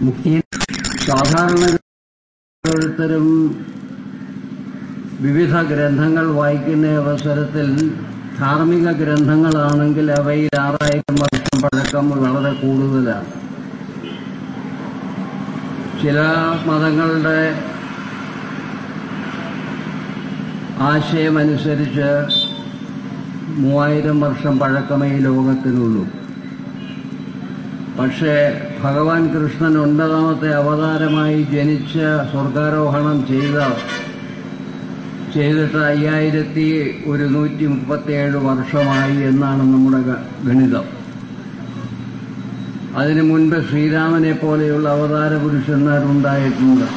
മുക്തി സാധാരണ ഓരോരുത്തരും വിവിധ ഗ്രന്ഥങ്ങൾ വായിക്കുന്ന അവസരത്തിൽ ധാർമ്മിക ഗ്രന്ഥങ്ങളാണെങ്കിൽ അവയിൽ ആറായിരം വർഷം പഴക്കം വളരെ കൂടുതലാണ് ചില മതങ്ങളുടെ ആശയമനുസരിച്ച് മൂവായിരം വർഷം പഴക്കമേ ഈ ലോകത്തിനുള്ളൂ പക്ഷേ ഭഗവാൻ കൃഷ്ണൻ ഒൻപതാമത്തെ അവതാരമായി ജനിച്ച് സ്വർഗാരോഹണം ചെയ്ത ചെയ്തിട്ട് അയ്യായിരത്തി ഒരുന്നൂറ്റി മുപ്പത്തിയേഴ് വർഷമായി എന്നാണ് നമ്മുടെ ഗ- ഗണിതം അതിനു മുൻപ് ശ്രീരാമനെ പോലെയുള്ള അവതാര പുരുഷന്മാരുണ്ടായിട്ടുണ്ട്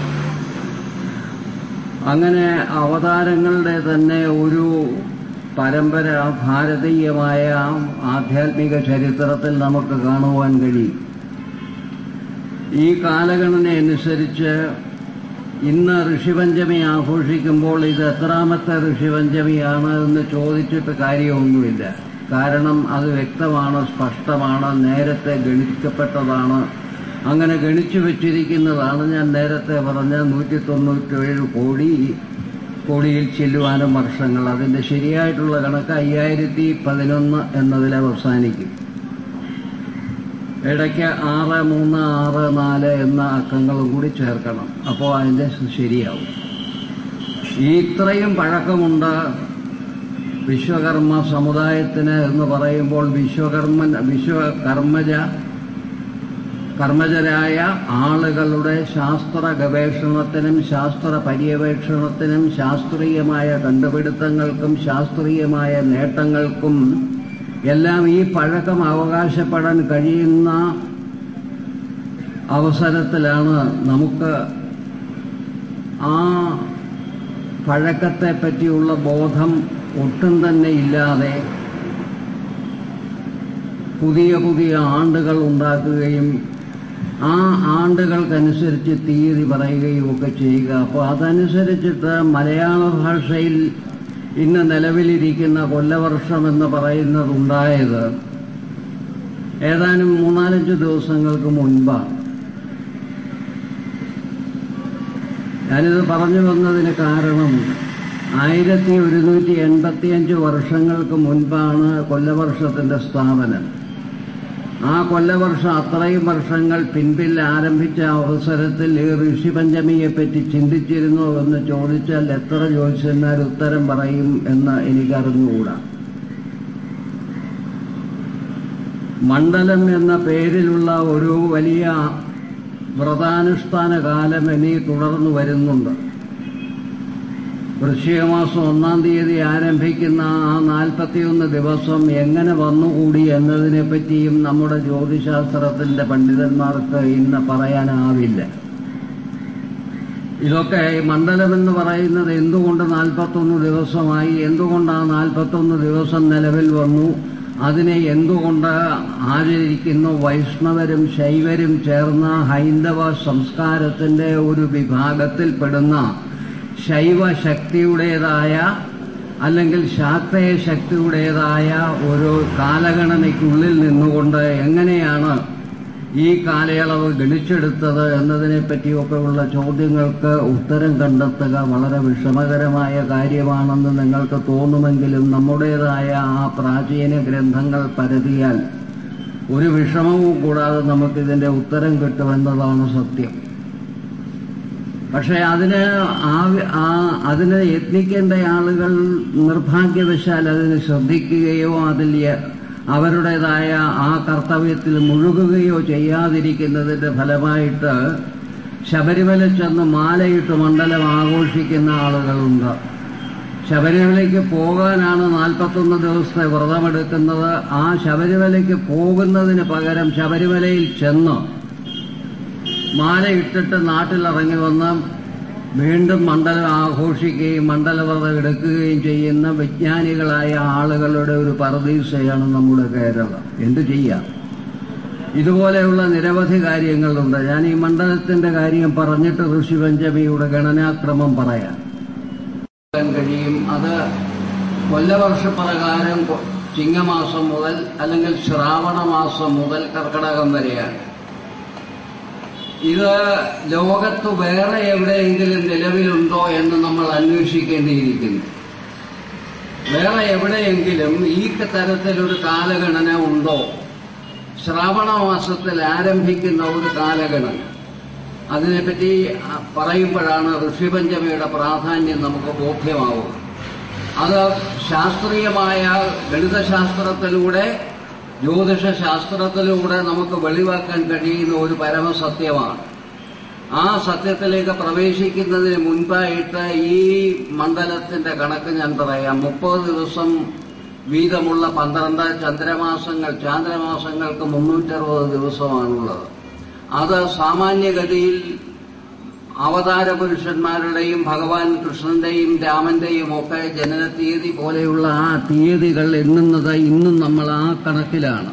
അങ്ങനെ അവതാരങ്ങളുടെ തന്നെ ഒരു പരമ്പര ഭാരതീയമായ ആധ്യാത്മിക ചരിത്രത്തിൽ നമുക്ക് കാണുവാൻ കഴിയും ഈ കാലഗണന അനുസരിച്ച് ഇന്ന് ഋഷിപഞ്ചമി ആഘോഷിക്കുമ്പോൾ ഇത് എത്രാമത്തെ ഋഷിപഞ്ചമിയാണ് എന്ന് ചോദിച്ചിട്ട് കാര്യമൊന്നുമില്ല കാരണം അത് വ്യക്തമാണ് സ്പഷ്ടമാണ് നേരത്തെ ഗണിക്കപ്പെട്ടതാണ് അങ്ങനെ ഗണിച്ചു വെച്ചിരിക്കുന്നതാണ് ഞാൻ നേരത്തെ പറഞ്ഞ നൂറ്റി തൊണ്ണൂറ്റേഴ് കോടി കോടിയിൽ ചെല്ലുവാനും വർഷങ്ങൾ അതിന്റെ ശരിയായിട്ടുള്ള കണക്ക് അയ്യായിരത്തി പതിനൊന്ന് എന്നതിൽ അവസാനിക്കും ഇടയ്ക്ക് ആറ് മൂന്ന് ആറ് നാല് എന്ന അക്കങ്ങളും കൂടി ചേർക്കണം അപ്പോൾ അതിന്റെ ശരിയാവും ഈ ഇത്രയും പഴക്കമുണ്ട് വിശ്വകർമ്മ സമുദായത്തിന് എന്ന് പറയുമ്പോൾ വിശ്വകർമ്മൻ വിശ്വകർമ്മജ കർമ്മജരായ ആളുകളുടെ ശാസ്ത്ര ഗവേഷണത്തിനും ശാസ്ത്ര പര്യവേക്ഷണത്തിനും ശാസ്ത്രീയമായ കണ്ടുപിടുത്തങ്ങൾക്കും ശാസ്ത്രീയമായ നേട്ടങ്ങൾക്കും എല്ലാം ഈ പഴക്കം അവകാശപ്പെടാൻ കഴിയുന്ന അവസരത്തിലാണ് നമുക്ക് ആ പഴക്കത്തെ പറ്റിയുള്ള ബോധം ഒട്ടും തന്നെ ഇല്ലാതെ പുതിയ പുതിയ ആണ്ടുകൾ ഉണ്ടാക്കുകയും ആ ആണ്ടുകൾക്കനുസരിച്ച് തീയതി പറയുകയും ഒക്കെ ചെയ്യുക അപ്പോൾ അതനുസരിച്ചിട്ട് മലയാള ഭാഷയിൽ ഇന്ന് നിലവിലിരിക്കുന്ന കൊല്ലവർഷം എന്ന് പറയുന്നത് ഉണ്ടായത് ഏതാനും മൂന്നാലഞ്ച് ദിവസങ്ങൾക്ക് മുൻപാണ് ഞാനിത് പറഞ്ഞു വന്നതിന് കാരണം ആയിരത്തി ഒരുന്നൂറ്റി എൺപത്തിയഞ്ച് വർഷങ്ങൾക്ക് മുൻപാണ് കൊല്ലവർഷത്തിന്റെ സ്ഥാപനം ആ കൊല്ലവർഷം അത്രയും വർഷങ്ങൾ പിൻപിൽ ആരംഭിച്ച അവസരത്തിൽ ഈ ഋഷിപഞ്ചമിയെ പറ്റി ചിന്തിച്ചിരുന്നു എന്ന് ചോദിച്ചാൽ എത്ര ജ്യോത്സ്യന്മാർ ഉത്തരം പറയും എന്ന് എനിക്കറിഞ്ഞുകൂടാ മണ്ഡലം എന്ന പേരിലുള്ള ഒരു വലിയ വ്രതാനുഷ്ഠാന കാലം ഇനി തുടർന്നു വരുന്നുണ്ട് വൃശ്ചികമാസം ഒന്നാം തീയതി ആരംഭിക്കുന്ന ആ നാൽപ്പത്തിയൊന്ന് ദിവസം എങ്ങനെ വന്നുകൂടി എന്നതിനെ പറ്റിയും നമ്മുടെ ജ്യോതിശാസ്ത്രത്തിന്റെ പണ്ഡിതന്മാർക്ക് ഇന്ന് പറയാനാവില്ല ഇതൊക്കെ ഈ മണ്ഡലം എന്ന് പറയുന്നത് എന്തുകൊണ്ട് നാൽപ്പത്തൊന്ന് ദിവസമായി എന്തുകൊണ്ട് ആ നാൽപ്പത്തൊന്ന് ദിവസം നിലവിൽ വന്നു അതിനെ എന്തുകൊണ്ട് ആചരിക്കുന്നു വൈഷ്ണവരും ശൈവരും ചേർന്ന ഹൈന്ദവ സംസ്കാരത്തിന്റെ ഒരു വിഭാഗത്തിൽപ്പെടുന്ന ശൈവ ശക്തിയുടേതായ അല്ലെങ്കിൽ ശാക്തേയ ശക്തിയുടേതായ ഒരു കാലഗണനയ്ക്കുള്ളിൽ നിന്നുകൊണ്ട് എങ്ങനെയാണ് ഈ കാലയളവ് ഗണിച്ചെടുത്തത് എന്നതിനെ പറ്റിയൊക്കെയുള്ള ചോദ്യങ്ങൾക്ക് ഉത്തരം കണ്ടെത്തുക വളരെ വിഷമകരമായ കാര്യമാണെന്ന് നിങ്ങൾക്ക് തോന്നുമെങ്കിലും നമ്മുടേതായ ആ പ്രാചീന ഗ്രന്ഥങ്ങൾ പരതിയാൽ ഒരു വിഷമവും കൂടാതെ നമുക്കിതിന്റെ ഉത്തരം കിട്ടുമെന്നതാണ് സത്യം പക്ഷെ അതിന് ആ- ആ അതിന് യത്നിക്കേണ്ട ആളുകൾ നിർഭാഗ്യവശാൽ അതിന് ശ്രദ്ധിക്കുകയോ അതിൽ യ- അവരുടേതായ ആ കർത്തവ്യത്തിൽ മുഴുകുകയോ ചെയ്യാതിരിക്കുന്നതിന്റെ ഫലമായിട്ട് ശബരിമല ചെന്ന് മാലയിട്ട് മണ്ഡലം ആഘോഷിക്കുന്ന ആളുകളുണ്ട് ശബരിമലയ്ക്ക് പോകാനാണ് നാൽപ്പത്തൊന്ന് ദിവസത്തെ വ്രതമെടുക്കുന്നത് ആ ശബരിമലയ്ക്ക് പോകുന്നതിന് പകരം ശബരിമലയിൽ ചെന്ന് മാലയിട്ടിട്ട് നാട്ടിലിറങ്ങി വന്ന് വീണ്ടും മണ്ഡലം ആഘോഷിക്കുകയും മണ്ഡലവ്രതം എടുക്കുകയും ചെയ്യുന്ന വിജ്ഞാനികളായ ആളുകളുടെ ഒരു പരദീസയാണ് നമ്മുടെ കേരളം എന്തു ചെയ്യാം ഇതുപോലെയുള്ള നിരവധി കാര്യങ്ങളുണ്ട് ഞാൻ ഈ മണ്ഡലത്തിന്റെ കാര്യം പറഞ്ഞിട്ട് ഋഷിപഞ്ചമിയുടെ ഗണനാക്രമം പറയാം കഴിയും അത് കൊല്ലവർഷപ്രകാരം കൊ- ചിങ്ങമാസം മുതൽ അല്ലെങ്കിൽ ശ്രാവണ മാസം മുതൽ കർക്കടകം വരെയാണ് ഇത് ലോകത്ത് വേറെ എവിടെയെങ്കിലും നിലവിലുണ്ടോ എന്ന് നമ്മൾ അന്വേഷിക്കേണ്ടിയിരിക്കുന്നു വേറെ എവിടെയെങ്കിലും ഈ തരത്തിലൊരു കാലഗണന ഉണ്ടോ ശ്രാവണ മാസത്തിൽ ആരംഭിക്കുന്ന ഒരു കാലഗണന അതിനെപ്പറ്റി പറയുമ്പോഴാണ് ഋഷിപഞ്ചമിയുടെ പ്രാധാന്യം നമുക്ക് ബോധ്യമാവുക അത് ശാസ്ത്രീയമായ ഗണിതശാസ്ത്രത്തിലൂടെ ജ്യോതിഷ ശാസ്ത്രത്തിലൂടെ നമുക്ക് വെളിവാക്കാൻ കഴിയുന്ന ഒരു പരമസത്യമാണ് ആ സത്യത്തിലേക്ക് പ്രവേശിക്കുന്നതിന് മുൻപായിട്ട് ഈ മണ്ഡലത്തിന്റെ കണക്ക് ഞാൻ പറയാം മുപ്പത് ദിവസം വീതമുള്ള പന്ത്രണ്ട് ചന്ദ്രമാസങ്ങൾ ചാന്ദ്രമാസങ്ങൾക്ക് മുന്നൂറ്ററുപത് ദിവസമാണുള്ളത് അത് സാമാന്യഗതിയിൽ അവതാര പുരുഷന്മാരുടെയും ഭഗവാൻ കൃഷ്ണന്റെയും രാമന്റെയും ഒക്കെ ജനന തീയതി പോലെയുള്ള ആ തീയതികൾ എണ്ണുന്നത് ഇന്നും നമ്മൾ ആ കണക്കിലാണ്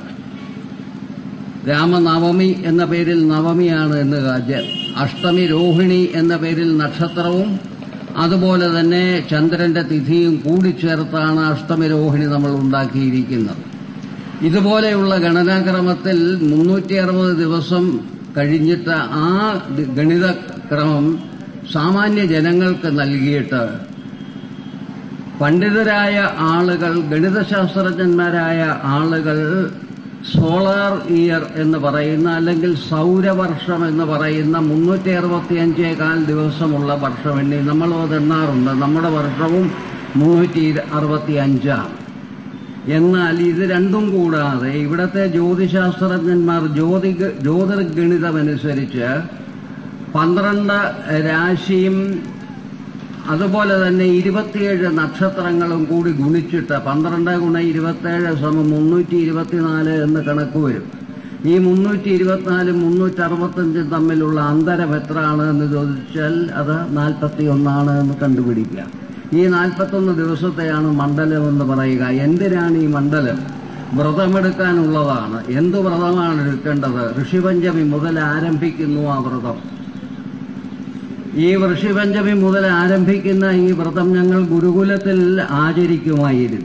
രാമനവമി എന്ന പേരിൽ നവമിയാണ് എണ്ണുക ജ- അഷ്ടമി രോഹിണി എന്ന പേരിൽ നക്ഷത്രവും അതുപോലെ തന്നെ ചന്ദ്രന്റെ തിഥിയും കൂടിച്ചേർത്താണ് അഷ്ടമി രോഹിണി നമ്മൾ ഉണ്ടാക്കിയിരിക്കുന്നത് ഇതുപോലെയുള്ള ഗണനാക്രമത്തിൽ മുന്നൂറ്റി അറുപത് ദിവസം കഴിഞ്ഞിട്ട് ആ ദി- ഗണിതക്രമം സാമാന്യ ജനങ്ങൾക്ക് നൽകിയിട്ട് പണ്ഡിതരായ ആളുകൾ ഗണിതശാസ്ത്രജ്ഞന്മാരായ ആളുകൾ സോളാർ ഇയർ എന്ന് പറയുന്ന അല്ലെങ്കിൽ സൗരവർഷം എന്ന് പറയുന്ന മുന്നൂറ്റി അറുപത്തിയഞ്ചേകാൽ ദിവസമുള്ള വർഷം എണ്ണി നമ്മൾ അത് എണ്ണാറുണ്ട് നമ്മുടെ വർഷവും മുന്നൂറ്റി അറുപത്തി അഞ്ചാണ് എന്നാൽ ഇത് രണ്ടും കൂടാതെ ഇവിടത്തെ ജ്യോതിശാസ്ത്രജ്ഞന്മാർ ജ്യോതി ജ്യോതിർഗണിതമനുസരിച്ച് പന്ത്രണ്ട് രാശിയും അതുപോലെ തന്നെ ഇരുപത്തിയേഴ് നക്ഷത്രങ്ങളും കൂടി ഗുണിച്ചിട്ട് പന്ത്രണ്ട് ഗുണ ഇരുപത്തേഴ് സമം മുന്നൂറ്റി ഇരുപത്തിനാല് എന്ന് കണക്ക് വരും ഈ മുന്നൂറ്റി ഇരുപത്തിനാലും മുന്നൂറ്റി അറുപത്തഞ്ചും തമ്മിലുള്ള അന്തരം എത്രയാണ് എന്ന് ചോദിച്ചാൽ അത് നാൽപ്പത്തി ഒന്നാണ് എന്ന് കണ്ടുപിടിക്കുക ഈ നാൽപ്പത്തൊന്ന് ദിവസത്തെയാണ് മണ്ഡലം എന്ന് പറയുക എന്തിനാണ് ഈ മണ്ഡലം വ്രതമെടുക്കാനുള്ളതാണ് എന്ത് വ്രതമാണ് എടുക്കേണ്ടത് ഋഷിപഞ്ചമി മുതൽ ആരംഭിക്കുന്നു ആ വ്രതം ഈ ഋഷിപഞ്ചമി മുതൽ ആരംഭിക്കുന്ന ഈ വ്രതം ഞങ്ങൾ ഗുരുകുലത്തിൽ ആചരിക്കുമായിരുന്നു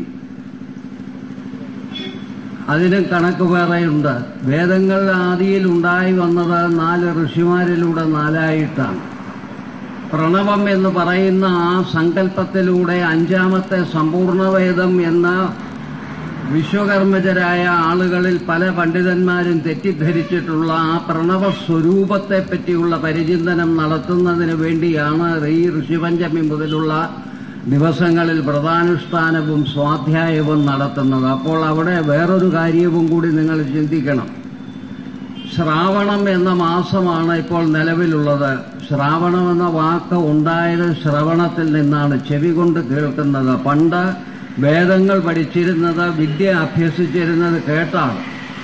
അതിനും കണക്ക് വേറെയുണ്ട് വേദങ്ങൾ ആദിയിൽ ഉണ്ടായി വന്നത് നാല് ഋഷിമാരിലൂടെ നാലായിട്ടാണ് പ്രണവം എന്ന് പറയുന്ന ആ സങ്കല്പത്തിലൂടെ അഞ്ചാമത്തെ സമ്പൂർണ്ണവേദം എന്ന വിശ്വകർമ്മജരായ ആളുകളിൽ പല പണ്ഡിതന്മാരും തെറ്റിദ്ധരിച്ചിട്ടുള്ള ആ പ്രണവ സ്വരൂപത്തെ പറ്റിയുള്ള പരിചിന്തനം നടത്തുന്നതിന് വേണ്ടിയാണ് ഈ ഋഷിപഞ്ചമി മുതലുള്ള ദിവസങ്ങളിൽ വ്രതാനുഷ്ഠാനവും സ്വാധ്യായവും നടത്തുന്നത് അപ്പോൾ അവിടെ വേറൊരു കാര്യവും കൂടി നിങ്ങൾ ചിന്തിക്കണം ശ്രാവണം എന്ന മാസമാണ് ഇപ്പോൾ നിലവിലുള്ളത് ശ്രാവണം എന്ന വാക്ക് ഉണ്ടായത് ശ്രവണത്തിൽ നിന്നാണ് ചെവി കൊണ്ട് കേൾക്കുന്നത് പണ്ട് വേദങ്ങൾ പഠിച്ചിരുന്നത് വിദ്യ അഭ്യസിച്ചിരുന്നത് കേട്ടാണ്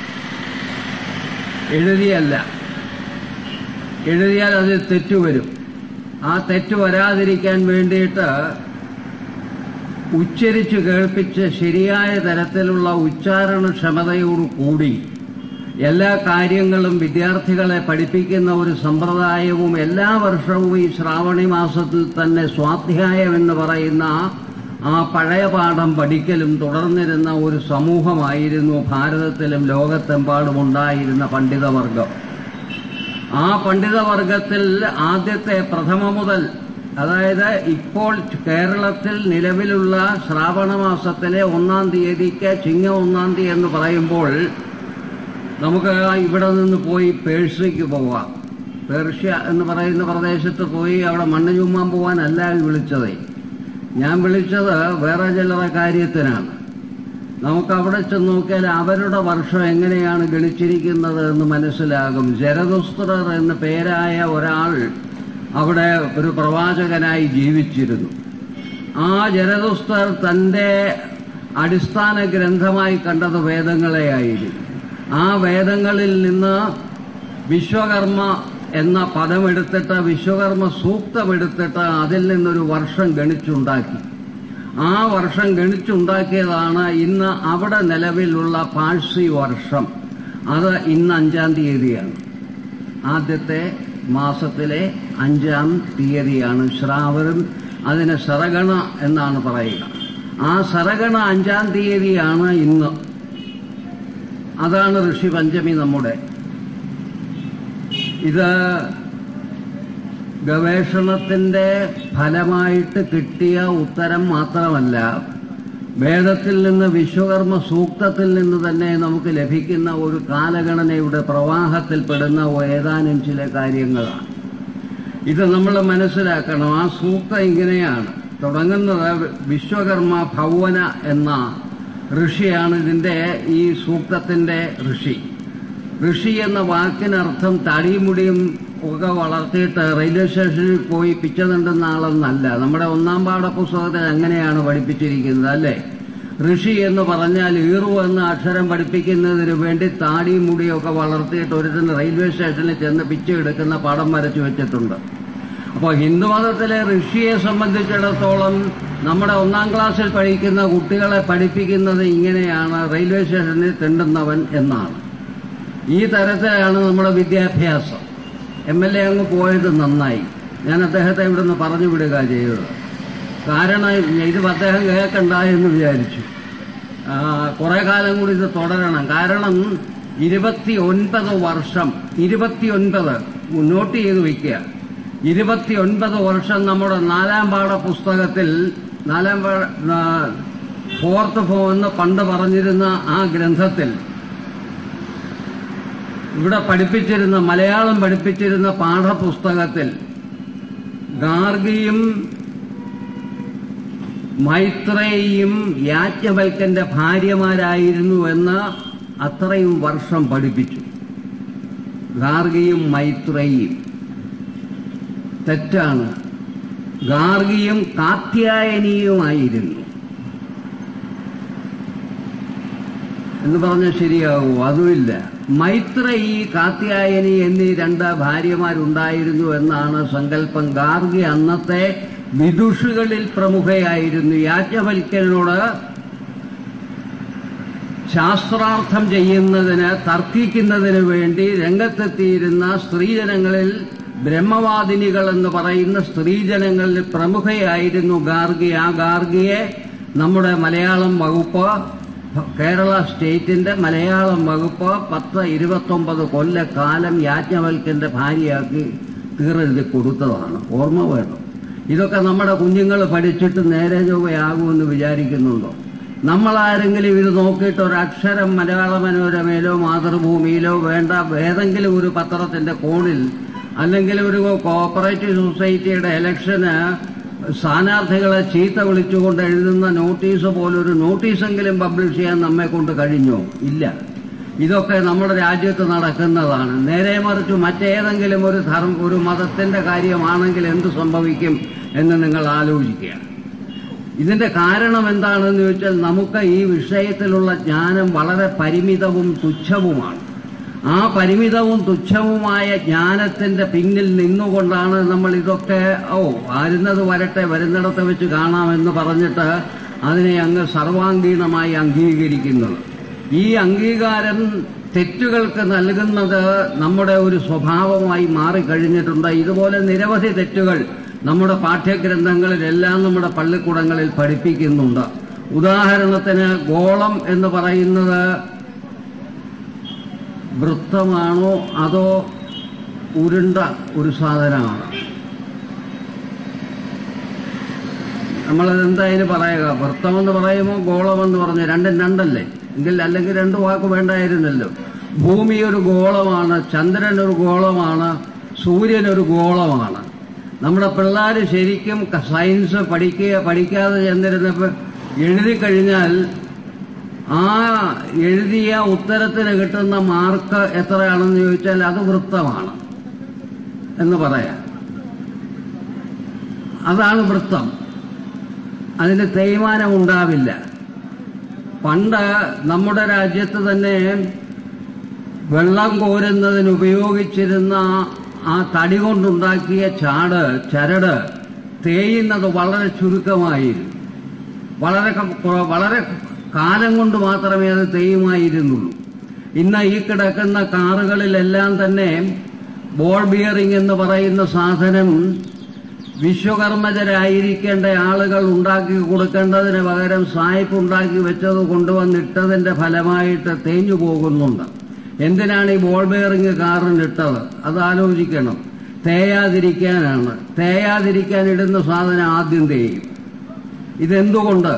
എഴുതിയല്ല എഴുതിയാൽ അതിൽ തെറ്റുവരും ആ തെറ്റ് വരാതിരിക്കാൻ വേണ്ടിയിട്ട് ഉച്ചരിച്ച് കേൾപ്പിച്ച് ശരിയായ തരത്തിലുള്ള ഉച്ചാരണക്ഷമതയോടു കൂടി എല്ലാ കാര്യങ്ങളും വിദ്യാർത്ഥികളെ പഠിപ്പിക്കുന്ന ഒരു സമ്പ്രദായവും എല്ലാ വർഷവും ഈ ശ്രാവണി മാസത്തിൽ തന്നെ സ്വാധ്യായം എന്ന് പറയുന്ന ആ പഴയ പാഠം പഠിക്കലും തുടർന്നിരുന്ന ഒരു സമൂഹമായിരുന്നു ഭാരതത്തിലും ലോകത്തെമ്പാടും ഉണ്ടായിരുന്ന പണ്ഡിതവർഗം ആ പണ്ഡിതവർഗത്തിൽ ആദ്യത്തെ പ്രഥമ മുതൽ അതായത് ഇപ്പോൾ കേരളത്തിൽ നിലവിലുള്ള ശ്രാവണ മാസത്തിലെ ഒന്നാം തീയതിക്ക് ചിങ്ങ ഒന്നാം തീയതി എന്ന് പറയുമ്പോൾ നമുക്ക് ഇവിടെ നിന്ന് പോയി പേർഷ്യക്ക് പോവാം പേർഷ്യ എന്ന് പറയുന്ന പ്രദേശത്ത് പോയി അവിടെ മണ്ണ് ചുമ്മാൻ പോവാനല്ല വിളിച്ചത് ഞാൻ വിളിച്ചത് വേറെ ചിലറെ കാര്യത്തിനാണ് നമുക്ക് അവിടെ ചെന്ന് നോക്കിയാൽ അവരുടെ വർഷം എങ്ങനെയാണ് ഗണിച്ചിരിക്കുന്നത് എന്ന് മനസ്സിലാകും ജരദുസ്തർ എന്ന പേരായ ഒരാൾ അവിടെ ഒരു പ്രവാചകനായി ജീവിച്ചിരുന്നു ആ ജരദുസ്തർ തന്റെ അടിസ്ഥാന ഗ്രന്ഥമായി കണ്ടത് വേദങ്ങളെയായിരുന്നു ആ വേദങ്ങളിൽ നിന്ന് വിശ്വകർമ്മ എന്ന പദമെടുത്തിട്ട് വിശ്വകർമ്മ സൂക്തമെടുത്തിട്ട് അതിൽ നിന്നൊരു വർഷം ഗണിച്ചുണ്ടാക്കി ആ വർഷം ഗണിച്ചുണ്ടാക്കിയതാണ് ഇന്ന് അവിടെ നിലവിലുള്ള പാഴ്സി വർഷം അത് ഇന്ന് അഞ്ചാം തീയതിയാണ് ആദ്യത്തെ മാസത്തിലെ അഞ്ചാം തീയതിയാണ് ശ്രാവണം അതിന് സരഗണ എന്നാണ് പറയുക ആ സരഗണ അഞ്ചാം തീയതിയാണ് ഇന്ന് അതാണ് ഋഷി പഞ്ചമി നമ്മുടെ ഇത് ഗവേഷണത്തിന്റെ ഫലമായിട്ട് കിട്ടിയ ഉത്തരം മാത്രമല്ല വേദത്തിൽ നിന്ന് വിശ്വകർമ്മ സൂക്തത്തിൽ നിന്ന് തന്നെ നമുക്ക് ലഭിക്കുന്ന ഒരു കാലഗണനയുടെ പ്രവാഹത്തിൽപ്പെടുന്ന ഏതാനും ചില കാര്യങ്ങളാണ് ഇത് നമ്മൾ മനസ്സിലാക്കണം ആ സൂക്തം ഇങ്ങനെയാണ് തുടങ്ങുന്നത് വിശ്വകർമ്മ ഭൗവന എന്ന ഋഷിയാണ് ഇതിന്റെ ഈ സൂക്തത്തിന്റെ ഋഷി ഋഷി എന്ന വാക്കിനർത്ഥം തടിമുടിയും ഒക്കെ വളർത്തിയിട്ട് റെയിൽവേ സ്റ്റേഷനിൽ പോയി പിച്ച നിണ്ടുന്ന ആളെന്നല്ല നമ്മുടെ ഒന്നാം പാഠ പുസ്തകത്തിൽ അങ്ങനെയാണ് പഠിപ്പിച്ചിരിക്കുന്നത് അല്ലേ ഋഷി എന്ന് പറഞ്ഞാൽ ഈറു എന്ന അക്ഷരം പഠിപ്പിക്കുന്നതിന് വേണ്ടി താടിയും മുടിയൊക്കെ വളർത്തിയിട്ട് ഒരുത്തിന് റെയിൽവേ സ്റ്റേഷനിൽ ചെന്ന് പിച്ച എടുക്കുന്ന പടം വരച്ചു വെച്ചിട്ടുണ്ട് അപ്പോൾ ഹിന്ദുമതത്തിലെ ഋഷിയെ സംബന്ധിച്ചിടത്തോളം നമ്മുടെ ഒന്നാം ക്ലാസ്സിൽ പഠിക്കുന്ന കുട്ടികളെ പഠിപ്പിക്കുന്നത് ഇങ്ങനെയാണ് റെയിൽവേ സ്റ്റേഷനിൽ തിണ്ടുന്നവൻ എന്നാണ് ഈ തരത്തിലാണ് നമ്മുടെ വിദ്യാഭ്യാസം എം എൽ എ അങ്ങ് പോയത് നന്നായി ഞാൻ അദ്ദേഹത്തെ ഇവിടുന്ന് പറഞ്ഞു വിടുക ചെയ്തത് കാരണം ഇത് അദ്ദേഹം കേൾക്കണ്ട എന്ന് വിചാരിച്ചു ആ, കുറെ കാലം കൂടി ഇത് തുടരണം കാരണം ഇരുപത്തി ഒൻപത് വർഷം ഇരുപത്തിയൊൻപത് നോട്ട് ചെയ്ത് വയ്ക്കുക ഇരുപത്തിയൊൻപത് വർഷം നമ്മുടെ നാലാം പാഠ പുസ്തകത്തിൽ നാലാം ഫോർത്ത് ഫോം എന്ന് പണ്ട് പറഞ്ഞിരുന്ന ആ ഗ്രന്ഥത്തിൽ ഇവിടെ പഠിപ്പിച്ചിരുന്ന മലയാളം പഠിപ്പിച്ചിരുന്ന പാഠപുസ്തകത്തിൽ ഗാർഗിയും മൈത്രേയും യാജ്ഞവൽക്കന്റെ ഭാര്യമാരായിരുന്നു എന്ന് അത്രയും വർഷം പഠിപ്പിച്ചു ഗാർഗിയും മൈത്രേയും തെറ്റാണ് ഗാർഗിയും കാത്യായനിയുമായിരുന്നു എന്ന് പറഞ്ഞാൽ ശരിയാകുമോ അതുമില്ല മൈത്രേയി കാത്യായനി എന്നീ രണ്ട് ഭാര്യമാരുണ്ടായിരുന്നു എന്നാണ് സങ്കല്പം ഗാർഗി അന്നത്തെ വിദുഷികളിൽ പ്രമുഖയായിരുന്നു യാജ്ഞവൽക്കനോട് ശാസ്ത്രാർത്ഥം ചെയ്യുന്നതിന് തർക്കിക്കുന്നതിന് വേണ്ടി രംഗത്തെത്തിയിരുന്ന സ്ത്രീജനങ്ങളിൽ ബ്രഹ്മവാദിനികൾ എന്ന് പറയുന്ന സ്ത്രീജനങ്ങളിൽ പ്രമുഖയായിരുന്നു ഗാർഗി ആ ഗാർഗിയെ നമ്മുടെ മലയാളം വകുപ്പ് കേരള സ്റ്റേറ്റിന്റെ മലയാളം വകുപ്പ് പത്ത് ഇരുപത്തൊമ്പത് കൊല്ലക്കാലം യാജ്ഞവൽക്കന്റെ ഭാര്യയാക്കി തീറെഴുതി കൊടുത്തതാണ് ഓർമ്മ വേണം ഇതൊക്കെ നമ്മുടെ കുഞ്ഞുങ്ങൾ പഠിച്ചിട്ട് നേരെ ചൊവ്വയാകുമെന്ന് വിചാരിക്കുന്നുണ്ടോ നമ്മളാരെങ്കിലും ഇത് നോക്കിയിട്ട് ഒരക്ഷരം മലയാള മനോരമയിലോ മാതൃഭൂമിയിലോ വേണ്ട ഏതെങ്കിലും ഒരു പത്രത്തിന്റെ കോണിൽ അല്ലെങ്കിൽ ഒരു കോഓപ്പറേറ്റീവ് സൊസൈറ്റിയുടെ ഇലക്ഷന് സ്ഥാനാർത്ഥികളെ ചീത്ത വിളിച്ചുകൊണ്ട് എഴുതുന്ന നോട്ടീസ് പോലൊരു നോട്ടീസെങ്കിലും പബ്ലിഷ് ചെയ്യാൻ നമ്മെ കൊണ്ട് കഴിഞ്ഞോ ഇല്ല ഇതൊക്കെ നമ്മുടെ രാജ്യത്ത് നടക്കുന്നതാണ് നേരെ മറിച്ച് മറ്റേതെങ്കിലും ഒരു ധർമ്മ ഒരു മതത്തിന്റെ കാര്യമാണെങ്കിൽ എന്ത് സംഭവിക്കും എന്ന് നിങ്ങൾ ആലോചിക്കുക ഇതിന്റെ കാരണം എന്താണെന്ന് ചോദിച്ചാൽ നമുക്ക് ഈ വിഷയത്തിലുള്ള ജ്ഞാനം വളരെ പരിമിതവും തുച്ഛവുമാണ് ആ പരിമിതവും തുച്ഛവുമായ ജ്ഞാനത്തിന്റെ പിന്നിൽ നിന്നുകൊണ്ടാണ് നമ്മൾ ഇതൊക്കെ ഓ വരുന്നത് വരട്ടെ വരുന്നിടത്ത് വെച്ച് കാണാമെന്ന് പറഞ്ഞിട്ട് അതിനെ അങ്ങ് സർവാംഗീണമായി അംഗീകരിക്കുന്നത് ഈ അംഗീകാരം തെറ്റുകൾക്ക് നൽകുന്നത് നമ്മുടെ ഒരു സ്വഭാവമായി മാറിക്കഴിഞ്ഞിട്ടുണ്ട് ഇതുപോലെ നിരവധി തെറ്റുകൾ നമ്മുടെ പാഠ്യഗ്രന്ഥങ്ങളിലെല്ലാം നമ്മുടെ പള്ളിക്കൂടങ്ങളിൽ പഠിപ്പിക്കുന്നുണ്ട് ഉദാഹരണത്തിന് ഗോളം എന്ന് പറയുന്നത് വൃത്തമാണോ അതോ ഉരുണ്ട ഒരു സാധനമാണ് നമ്മളത് എന്തായാലും പറയുക വൃത്തമെന്ന് പറയുമ്പോൾ ഗോളമെന്ന് പറഞ്ഞു രണ്ടും രണ്ടല്ലേ എങ്കിൽ അല്ലെങ്കിൽ രണ്ട് വാക്ക് വേണ്ടായിരുന്നല്ലോ ഭൂമി ഒരു ഗോളമാണ് ചന്ദ്രൻ ഒരു ഗോളമാണ് സൂര്യൻ ഒരു ഗോളമാണ് നമ്മുടെ പിള്ളേർ ശരിക്കും ക- സയൻസ് പഠിക്കുക പഠിക്കാതെ ചെന്നിരുന്നപ്പോൾ എഴുതി കഴിഞ്ഞാൽ ആ എഴുതിയ ഉത്തരത്തിന് കിട്ടുന്ന മാർക്ക് എത്രയാണെന്ന് ചോദിച്ചാൽ അത് വൃത്തമാണ് എന്ന് പറയാം അതാണ് വൃത്തം അതിന് തേയ്മാനം ഉണ്ടാവില്ല പണ്ട് നമ്മുടെ രാജ്യത്ത് തന്നെ വെള്ളം കോരുന്നതിന് ഉപയോഗിച്ചിരുന്ന ആ തടി കൊണ്ടുണ്ടാക്കിയ ചാട് ചരട് തേയുന്നത് വളരെ ചുരുക്കമായിരുന്നു വളരെ ക- കുറ- വളരെ കാലം കൊണ്ട് മാത്രമേ അത് തേയുമായിരുന്നുള്ളൂ ഇന്ന് ഈ കിടക്കുന്ന കാറുകളിലെല്ലാം തന്നെ ബോൾ ബിയറിംഗ് എന്ന് പറയുന്ന സാധനം വിശ്വകർമ്മജരായിരിക്കേണ്ട ആളുകൾ ഉണ്ടാക്കി കൊടുക്കേണ്ടതിന് പകരം സായിപ്പ് ഉണ്ടാക്കി വെച്ചത് കൊണ്ടുവന്നിട്ടതിന്റെ ഫലമായിട്ട് തേഞ്ഞു പോകുന്നുണ്ട് എന്തിനാണ് ഈ ബോൾ ബെയറിംഗ് കാറിനിട്ടത് അത് ആലോചിക്കണം തേയാതിരിക്കാനാണ് തേയാതിരിക്കാൻ ഇടുന്ന സാധനം ആദ്യം തേയും ഇതെന്തുകൊണ്ട്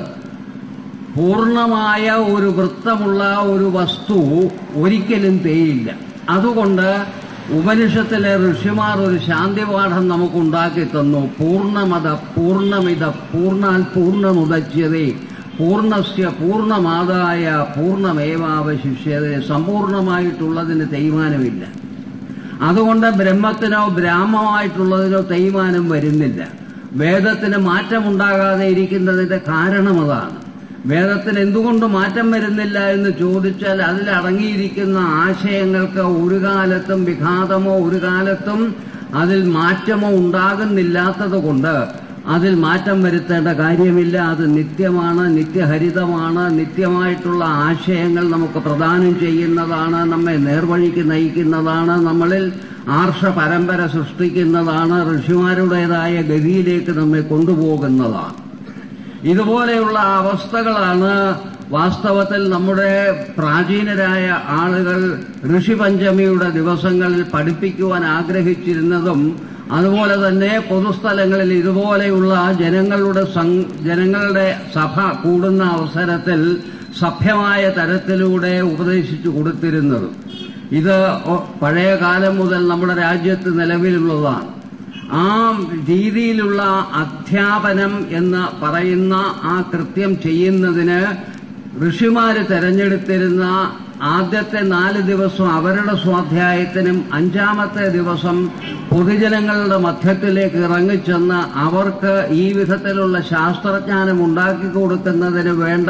പൂർണ്ണമായ ഒരു വൃത്തമുള്ള ഒരു വസ്തു ഒരിക്കലും തേയില്ല അതുകൊണ്ട് ഉപനിഷത്തിലെ ഋഷിമാർ ഒരു ശാന്തിപാഠം നമുക്കുണ്ടാക്കി തന്നു പൂർണ്ണമത പൂർണ്ണമിത പൂർണ്ണാൽ പൂർണ്ണമുദച്യതേ പൂർണ്ണസ്യ പൂർണ്ണമാതായ പൂർണ്ണമേവാവശിഷ്യത സമ്പൂർണമായിട്ടുള്ളതിന് തേയ്മാനമില്ല അതുകൊണ്ട് ബ്രഹ്മത്തിനോ ബ്രാഹ്മമായിട്ടുള്ളതിനോ തേയ്മാനം വരുന്നില്ല വേദത്തിന് മാറ്റമുണ്ടാകാതെ ഇരിക്കുന്നതിന്റെ കാരണം അതാണ് വേദത്തിന് എന്തുകൊണ്ട് മാറ്റം വരുന്നില്ല എന്ന് ചോദിച്ചാൽ അതിൽ അടങ്ങിയിരിക്കുന്ന ആശയങ്ങൾക്ക് ഒരു കാലത്തും വിഘാതമോ ഒരു കാലത്തും അതിൽ മാറ്റമോ ഉണ്ടാകുന്നില്ലാത്തത് കൊണ്ട് അതിൽ മാറ്റം വരുത്തേണ്ട കാര്യമില്ല അത് നിത്യമാണ് നിത്യഹരിതമാണ് നിത്യമായിട്ടുള്ള ആശയങ്ങൾ നമുക്ക് പ്രദാനം ചെയ്യുന്നതാണ് നമ്മെ നേർവഴിക്ക് നയിക്കുന്നതാണ് നമ്മളിൽ ആർഷ പരമ്പര സൃഷ്ടിക്കുന്നതാണ് ഋഷിമാരുടേതായ ഗതിയിലേക്ക് നമ്മെ കൊണ്ടുപോകുന്നതാണ് ഇതുപോലെയുള്ള അവസ്ഥകളാണ് വാസ്തവത്തിൽ നമ്മുടെ പ്രാചീനരായ ആളുകൾ ഋഷിപഞ്ചമിയുടെ ദിവസങ്ങളിൽ പഠിപ്പിക്കുവാൻ ആഗ്രഹിച്ചിരുന്നതും അതുപോലെ തന്നെ പൊതുസ്ഥലങ്ങളിൽ ഇതുപോലെയുള്ള ജനങ്ങളുടെ സം- ജനങ്ങളുടെ സഭ കൂടുന്ന അവസരത്തിൽ സഭ്യമായ തരത്തിലൂടെ ഉപദേശിച്ചു കൊടുത്തിരുന്നതും ഇത് ഒ- പഴയ കാലം മുതൽ നമ്മുടെ രാജ്യത്ത് നിലവിലുള്ളതാണ് ആ രീതിയിലുള്ള അധ്യാപനം എന്ന് പറയുന്ന ആ കൃത്യം ചെയ്യുന്നതിന് ഋഷിമാര് തെരഞ്ഞെടുത്തിരുന്ന ആദ്യത്തെ നാല് ദിവസം അവരുടെ സ്വാധ്യായത്തിനും അഞ്ചാമത്തെ ദിവസം പൊതുജനങ്ങളുടെ മധ്യത്തിലേക്ക് ഇറങ്ങിച്ചെന്ന് അവർക്ക് ഈ വിധത്തിലുള്ള ശാസ്ത്രജ്ഞാനം ഉണ്ടാക്കി കൊടുക്കുന്നതിന് വേണ്ട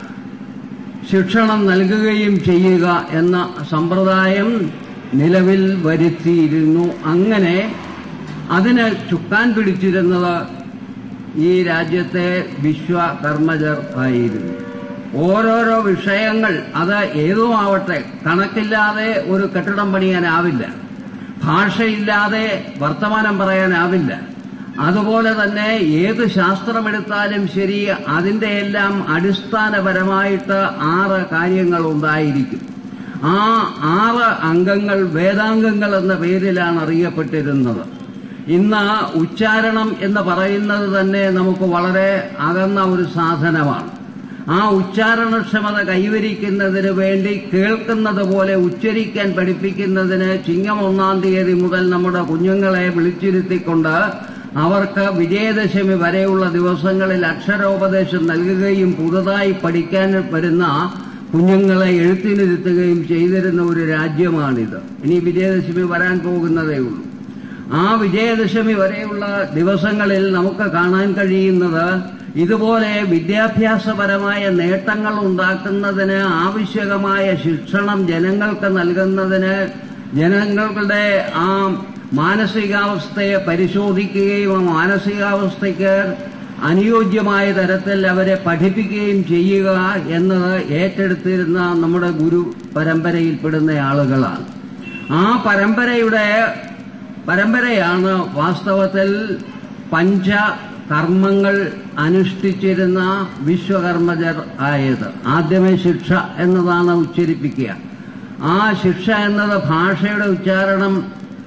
ശിക്ഷണം നൽകുകയും ചെയ്യുക എന്ന സമ്പ്രദായം നിലവിൽ വരുത്തിയിരുന്നു അങ്ങനെ അതിന് ചുക്കാൻ പിടിച്ചിരുന്നത് ഈ രാജ്യത്തെ വിശ്വകർമ്മജർ ആയിരുന്നു ഓരോരോ വിഷയങ്ങൾ അത് ഏതുമാവട്ടെ കണക്കില്ലാതെ ഒരു കെട്ടിടം പണിയാനാവില്ല ഭാഷയില്ലാതെ വർത്തമാനം പറയാനാവില്ല അതുപോലെ തന്നെ ഏത് ശാസ്ത്രമെടുത്താലും ശരി അതിന്റെ എല്ലാം അടിസ്ഥാനപരമായിട്ട് ആറ് കാര്യങ്ങൾ ഉണ്ടായിരിക്കും ആ ആറ് അംഗങ്ങൾ വേദാംഗങ്ങൾ എന്ന പേരിലാണ് അറിയപ്പെട്ടിരുന്നത് ഇന്ന് ഉച്ചാരണം എന്ന് പറയുന്നത് തന്നെ നമുക്ക് വളരെ അകന്ന ഒരു സാധനമാണ് ആ ഉച്ചാരണക്ഷമത കൈവരിക്കുന്നതിന് വേണ്ടി കേൾക്കുന്നത് പോലെ ഉച്ചരിക്കാൻ പഠിപ്പിക്കുന്നതിന് ചിങ്ങം ഒന്നാം തീയതി മുതൽ നമ്മുടെ കുഞ്ഞുങ്ങളെ വിളിച്ചിരുത്തിക്കൊണ്ട് അവർക്ക് വിജയദശമി വരെയുള്ള ദിവസങ്ങളിൽ അക്ഷരോപദേശം നൽകുകയും പുതുതായി പഠിക്കാൻ വരുന്ന കുഞ്ഞുങ്ങളെ എഴുത്തിനിരുത്തുകയും ചെയ്തിരുന്ന ഒരു രാജ്യമാണിത് ഇനി വിജയദശമി വരാൻ പോകുന്നതേ ഉള്ളൂ ആ വിജയദശമി വരെയുള്ള ദിവസങ്ങളിൽ നമുക്ക് കാണാൻ കഴിയുന്നത് ഇതുപോലെ വിദ്യാഭ്യാസപരമായ നേട്ടങ്ങൾ ഉണ്ടാക്കുന്നതിന് ആവശ്യകമായ ശിക്ഷണം ജനങ്ങൾക്ക് നൽകുന്നതിന് ജനങ്ങളുടെ ആ മാനസികാവസ്ഥയെ പരിശോധിക്കുകയും ആ മാനസികാവസ്ഥയ്ക്ക് അനുയോജ്യമായ തരത്തിൽ അവരെ പഠിപ്പിക്കുകയും ചെയ്യുക എന്നത് ഏറ്റെടുത്തിരുന്ന നമ്മുടെ ഗുരു പരമ്പരയിൽപ്പെടുന്ന ആളുകളാണ് ആ പരമ്പരയുടെ പരമ്പരയാണ് വാസ്തവത്തിൽ പഞ്ച കർമ്മങ്ങൾ അനുഷ്ഠിച്ചിരുന്ന വിശ്വകർമ്മജർ ആയത് ആദ്യമേ ശിക്ഷ എന്നതാണ് ഉച്ചരിപ്പിക്കുക ആ ശിക്ഷ എന്നത് ഭാഷയുടെ ഉച്ചാരണം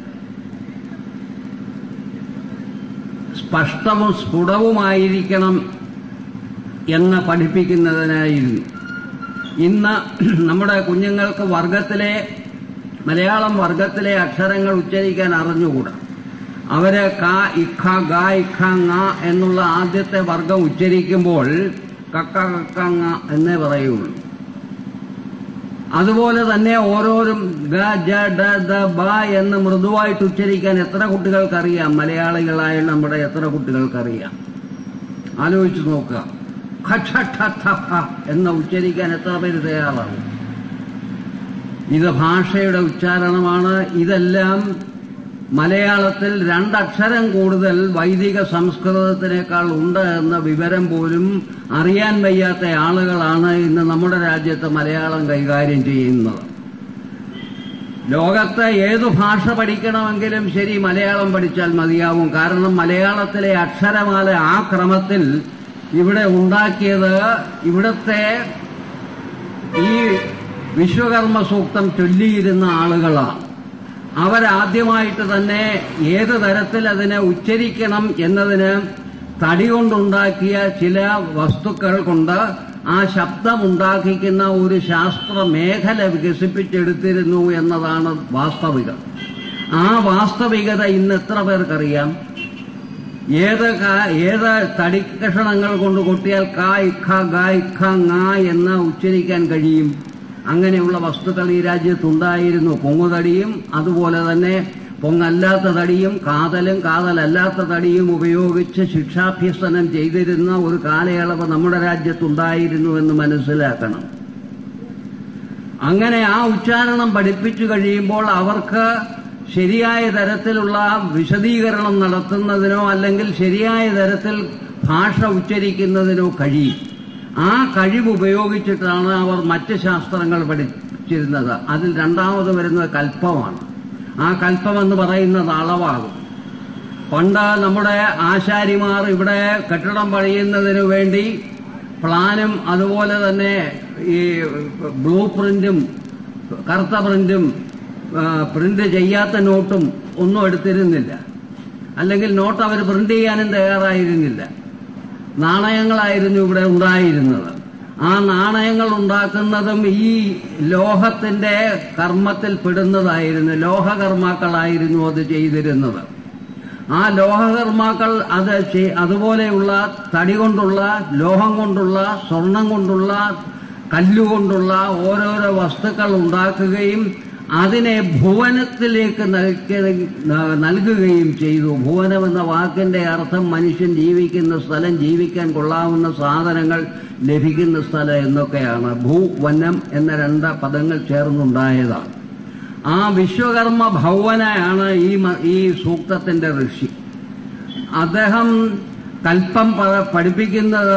സ്പഷ്ടവും സ്ഫുടവുമായിരിക്കണം എന്ന് പഠിപ്പിക്കുന്നതിനായിരുന്നു ഇന്ന് നമ്മുടെ കുഞ്ഞുങ്ങൾക്ക് വർഗത്തിലെ മലയാളം വർഗത്തിലെ അക്ഷരങ്ങൾ ഉച്ചരിക്കാൻ അറിഞ്ഞുകൂടാ അവര് ക ഇഖ ഗ ഇഖ ങ എന്നുള്ള ആദ്യത്തെ വർഗം ഉച്ചരിക്കുമ്പോൾ കക്ക കക്ക ങ എന്നേ പറയുള്ളൂ അതുപോലെ തന്നെ ഓരോരും ഗ ജ ഡ ദ ബ എന്ന് മൃദുവായിട്ട് ഉച്ചരിക്കാൻ എത്ര കുട്ടികൾക്കറിയാം മലയാളികളായ നമ്മുടെ എത്ര കുട്ടികൾക്കറിയാം ആലോചിച്ച് നോക്കുക ഖ ഛ ഠ ഥ ഫ എന്ന് ഉച്ചരിക്കാൻ എത്ര പേര് തയ്യാറാണ് ഇത് ഭാഷയുടെ ഉച്ചാരണമാണ് ഇതെല്ലാം മലയാളത്തിൽ രണ്ടക്ഷരം കൂടുതൽ വൈദിക സംസ്കൃതത്തിനേക്കാൾ ഉണ്ട് എന്ന വിവരം പോലും അറിയാൻ വയ്യാത്ത ആളുകളാണ് ഇന്ന് നമ്മുടെ രാജ്യത്ത് മലയാളം കൈകാര്യം ചെയ്യുന്നത് ലോകത്ത് ഏതു ഭാഷ പഠിക്കണമെങ്കിലും ശരി മലയാളം പഠിച്ചാൽ മതിയാവും കാരണം മലയാളത്തിലെ അക്ഷരമാല ആ ക്രമത്തിൽ ഇവിടെ ഉണ്ടാക്കിയത് ഇവിടുത്തെ ഈ വിശ്വകർമ്മ സൂക്തം ചൊല്ലിയിരുന്ന ആളുകളാണ് അവരാദ്യമായിട്ട് തന്നെ ഏത് തരത്തിൽ അതിനെ ഉച്ചരിക്കണം എന്നതിന് തടി കൊണ്ടുണ്ടാക്കിയ ചില വസ്തുക്കൾ കൊണ്ട് ആ ശബ്ദമുണ്ടാക്കിക്കുന്ന ഒരു ശാസ്ത്ര മേഖല വികസിപ്പിച്ചെടുത്തിരുന്നു എന്നതാണ് വാസ്തവികത ആ വാസ്തവികത ഇന്ന് എത്ര പേർക്കറിയാം ഏത് കാ- ഏത് തടി കഷണങ്ങൾ കൊണ്ട് കൊട്ടിയാൽ കാ ഇഖ ഗ ഇഖ ങ എന്ന് ഉച്ചരിക്കാൻ കഴിയും അങ്ങനെയുള്ള വസ്തുക്കൾ ഈ രാജ്യത്തുണ്ടായിരുന്നു പൊങ്ങുതടിയും അതുപോലെ തന്നെ പൊങ്ങല്ലാത്ത തടിയും കാതലും കാതലല്ലാത്ത തടിയും ഉപയോഗിച്ച് ശിക്ഷാഭ്യസനം ചെയ്തിരുന്ന ഒരു കാലയളവ് നമ്മുടെ രാജ്യത്തുണ്ടായിരുന്നു എന്ന് മനസ്സിലാക്കണം അങ്ങനെ ആ ഉച്ചാരണം പഠിപ്പിച്ചു കഴിയുമ്പോൾ അവർക്ക് ശരിയായ തരത്തിലുള്ള വിശദീകരണം നടത്തുന്നതിനോ അല്ലെങ്കിൽ ശരിയായ തരത്തിൽ ഭാഷ ഉച്ചരിക്കുന്നതിനോ കഴിയും ആ കഴിവ് ഉപയോഗിച്ചിട്ടാണ് അവർ മറ്റ് ശാസ്ത്രങ്ങൾ പഠിച്ചിരുന്നത് അതിൽ രണ്ടാമത് വരുന്നത് കൽപ്പമാണ് ആ കൽപ്പം എന്ന് പറയുന്നത് അളവാകും പണ്ട് നമ്മുടെ ആശാരിമാർ ഇവിടെ കെട്ടിടം പണിയുന്നതിനു വേണ്ടി പ്ലാനും അതുപോലെ തന്നെ ഈ ബ്ലൂ പ്രിന്റും കറുത്ത പ്രിന്റും ആ, പ്രിന്റ് ചെയ്യാത്ത നോട്ടും ഒന്നും എടുത്തിരുന്നില്ല അല്ലെങ്കിൽ നോട്ട് അവർ പ്രിന്റ് ചെയ്യാനും തയ്യാറായിരുന്നില്ല നാണയങ്ങളായിരുന്നു ഇവിടെ ഉണ്ടായിരുന്നത് ആ നാണയങ്ങൾ ഉണ്ടാക്കുന്നതും ഈ ലോഹത്തിന്റെ കർമ്മത്തിൽ പെടുന്നതായിരുന്നു ലോഹകർമാക്കളായിരുന്നു അത് ചെയ്തിരുന്നത് ആ ലോഹകർമാക്കൾ അത് ചെയ്- അതുപോലെയുള്ള തടി കൊണ്ടുള്ള ലോഹം കൊണ്ടുള്ള സ്വർണം കൊണ്ടുള്ള കല്ലുകൊണ്ടുള്ള ഓരോരോ വസ്തുക്കൾ ഉണ്ടാക്കുകയും അതിനെ ഭുവനത്തിലേക്ക് നൽക- നൽകുകയും ചെയ്തു ഭുവനം എന്ന വാക്കിന്റെ അർത്ഥം മനുഷ്യൻ ജീവിക്കുന്ന സ്ഥലം ജീവിക്കാൻ കൊള്ളാവുന്ന സാധനങ്ങൾ ലഭിക്കുന്ന സ്ഥലം എന്നൊക്കെയാണ് ഭൂവനം എന്ന രണ്ട് പദങ്ങൾ ചേർന്നുണ്ടായതാണ് ആ വിശ്വകർമ്മ ഭൗവനാണ് ഈ മ- ഈ സൂക്തത്തിന്റെ ഋഷി അദ്ദേഹം കൽപ്പം പ- പഠിപ്പിക്കുന്നത്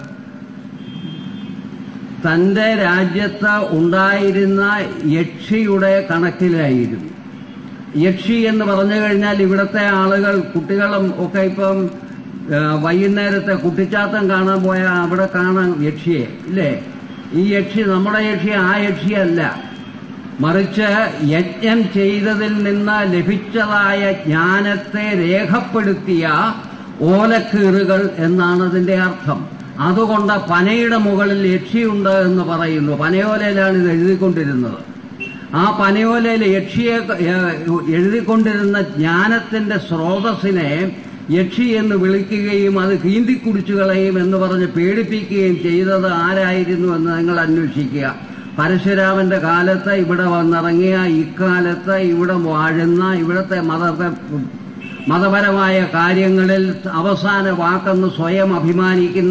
തന്റെ രാജ്യത്ത് ഉണ്ടായിരുന്ന യക്ഷിയുടെ കണക്കിലായിരുന്നു യക്ഷി എന്ന് പറഞ്ഞു കഴിഞ്ഞാൽ ഇവിടുത്തെ ആളുകൾ കുട്ടികളും ഒക്കെ ഇപ്പം ആ, വൈകുന്നേരത്തെ കുട്ടിച്ചാത്തം കാണാൻ പോയാൽ അവിടെ കാണാം യക്ഷിയെ ഇല്ലേ ഈ യക്ഷി നമ്മുടെ യക്ഷി ആ യക്ഷിയല്ല മറിച്ച് യജ്ഞം ചെയ്തതിൽ നിന്ന് ലഭിച്ചതായ ജ്ഞാനത്തെ രേഖപ്പെടുത്തിയ ഓലക്കീറുകൾ എന്നാണ് അതിന്റെ അർത്ഥം അതുകൊണ്ട് പനയുടെ മുകളിൽ യക്ഷിയുണ്ട് എന്ന് പറയുന്നു പനയോലയിലാണ് ഇത് എഴുതിക്കൊണ്ടിരുന്നത് ആ പനയോലയിൽ യക്ഷിയെ ഏഹ്, എഴുതിക്കൊണ്ടിരുന്ന ജ്ഞാനത്തിന്റെ സ്രോതസ്സിനെ യക്ഷി എന്ന് വിളിക്കുകയും അത് കീന്തിക്കുടിച്ചു കളയും എന്ന് പറഞ്ഞ് പേടിപ്പിക്കുകയും ചെയ്തത് ആരായിരുന്നു എന്ന് നിങ്ങൾ അന്വേഷിക്കുക പരശുരാമന്റെ കാലത്ത് ഇവിടെ വന്നിറങ്ങിയ ഇക്കാലത്ത് ഇവിടെ വാഴുന്ന ഇവിടുത്തെ മതത്തെ മതപരമായ കാര്യങ്ങളിൽ അവസാന വാക്കെന്ന് സ്വയം അഭിമാനിക്കുന്ന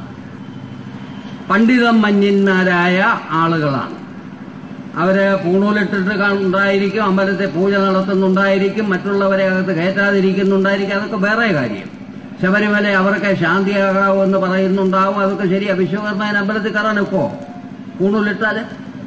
പണ്ഡിതം മന്യന്മാരായ ആളുകളാണ് അവര് പൂണൂലിട്ടിട്ട് കാ- ഉണ്ടായിരിക്കും അമ്പലത്തെ പൂജ നടത്തുന്നുണ്ടായിരിക്കും മറ്റുള്ളവരെ അകത്ത് കയറ്റാതിരിക്കുന്നുണ്ടായിരിക്കും അതൊക്കെ വേറെ കാര്യം ശബരിമല അവർക്ക് ശാന്തിയാകാവൂ എന്ന് പറയുന്നുണ്ടാവും അതൊക്കെ ശരിയാ വിശ്വകർമ്മൻ അമ്പലത്തിൽ കയറാൻ ഇപ്പോ പൂണൂലിട്ടാല്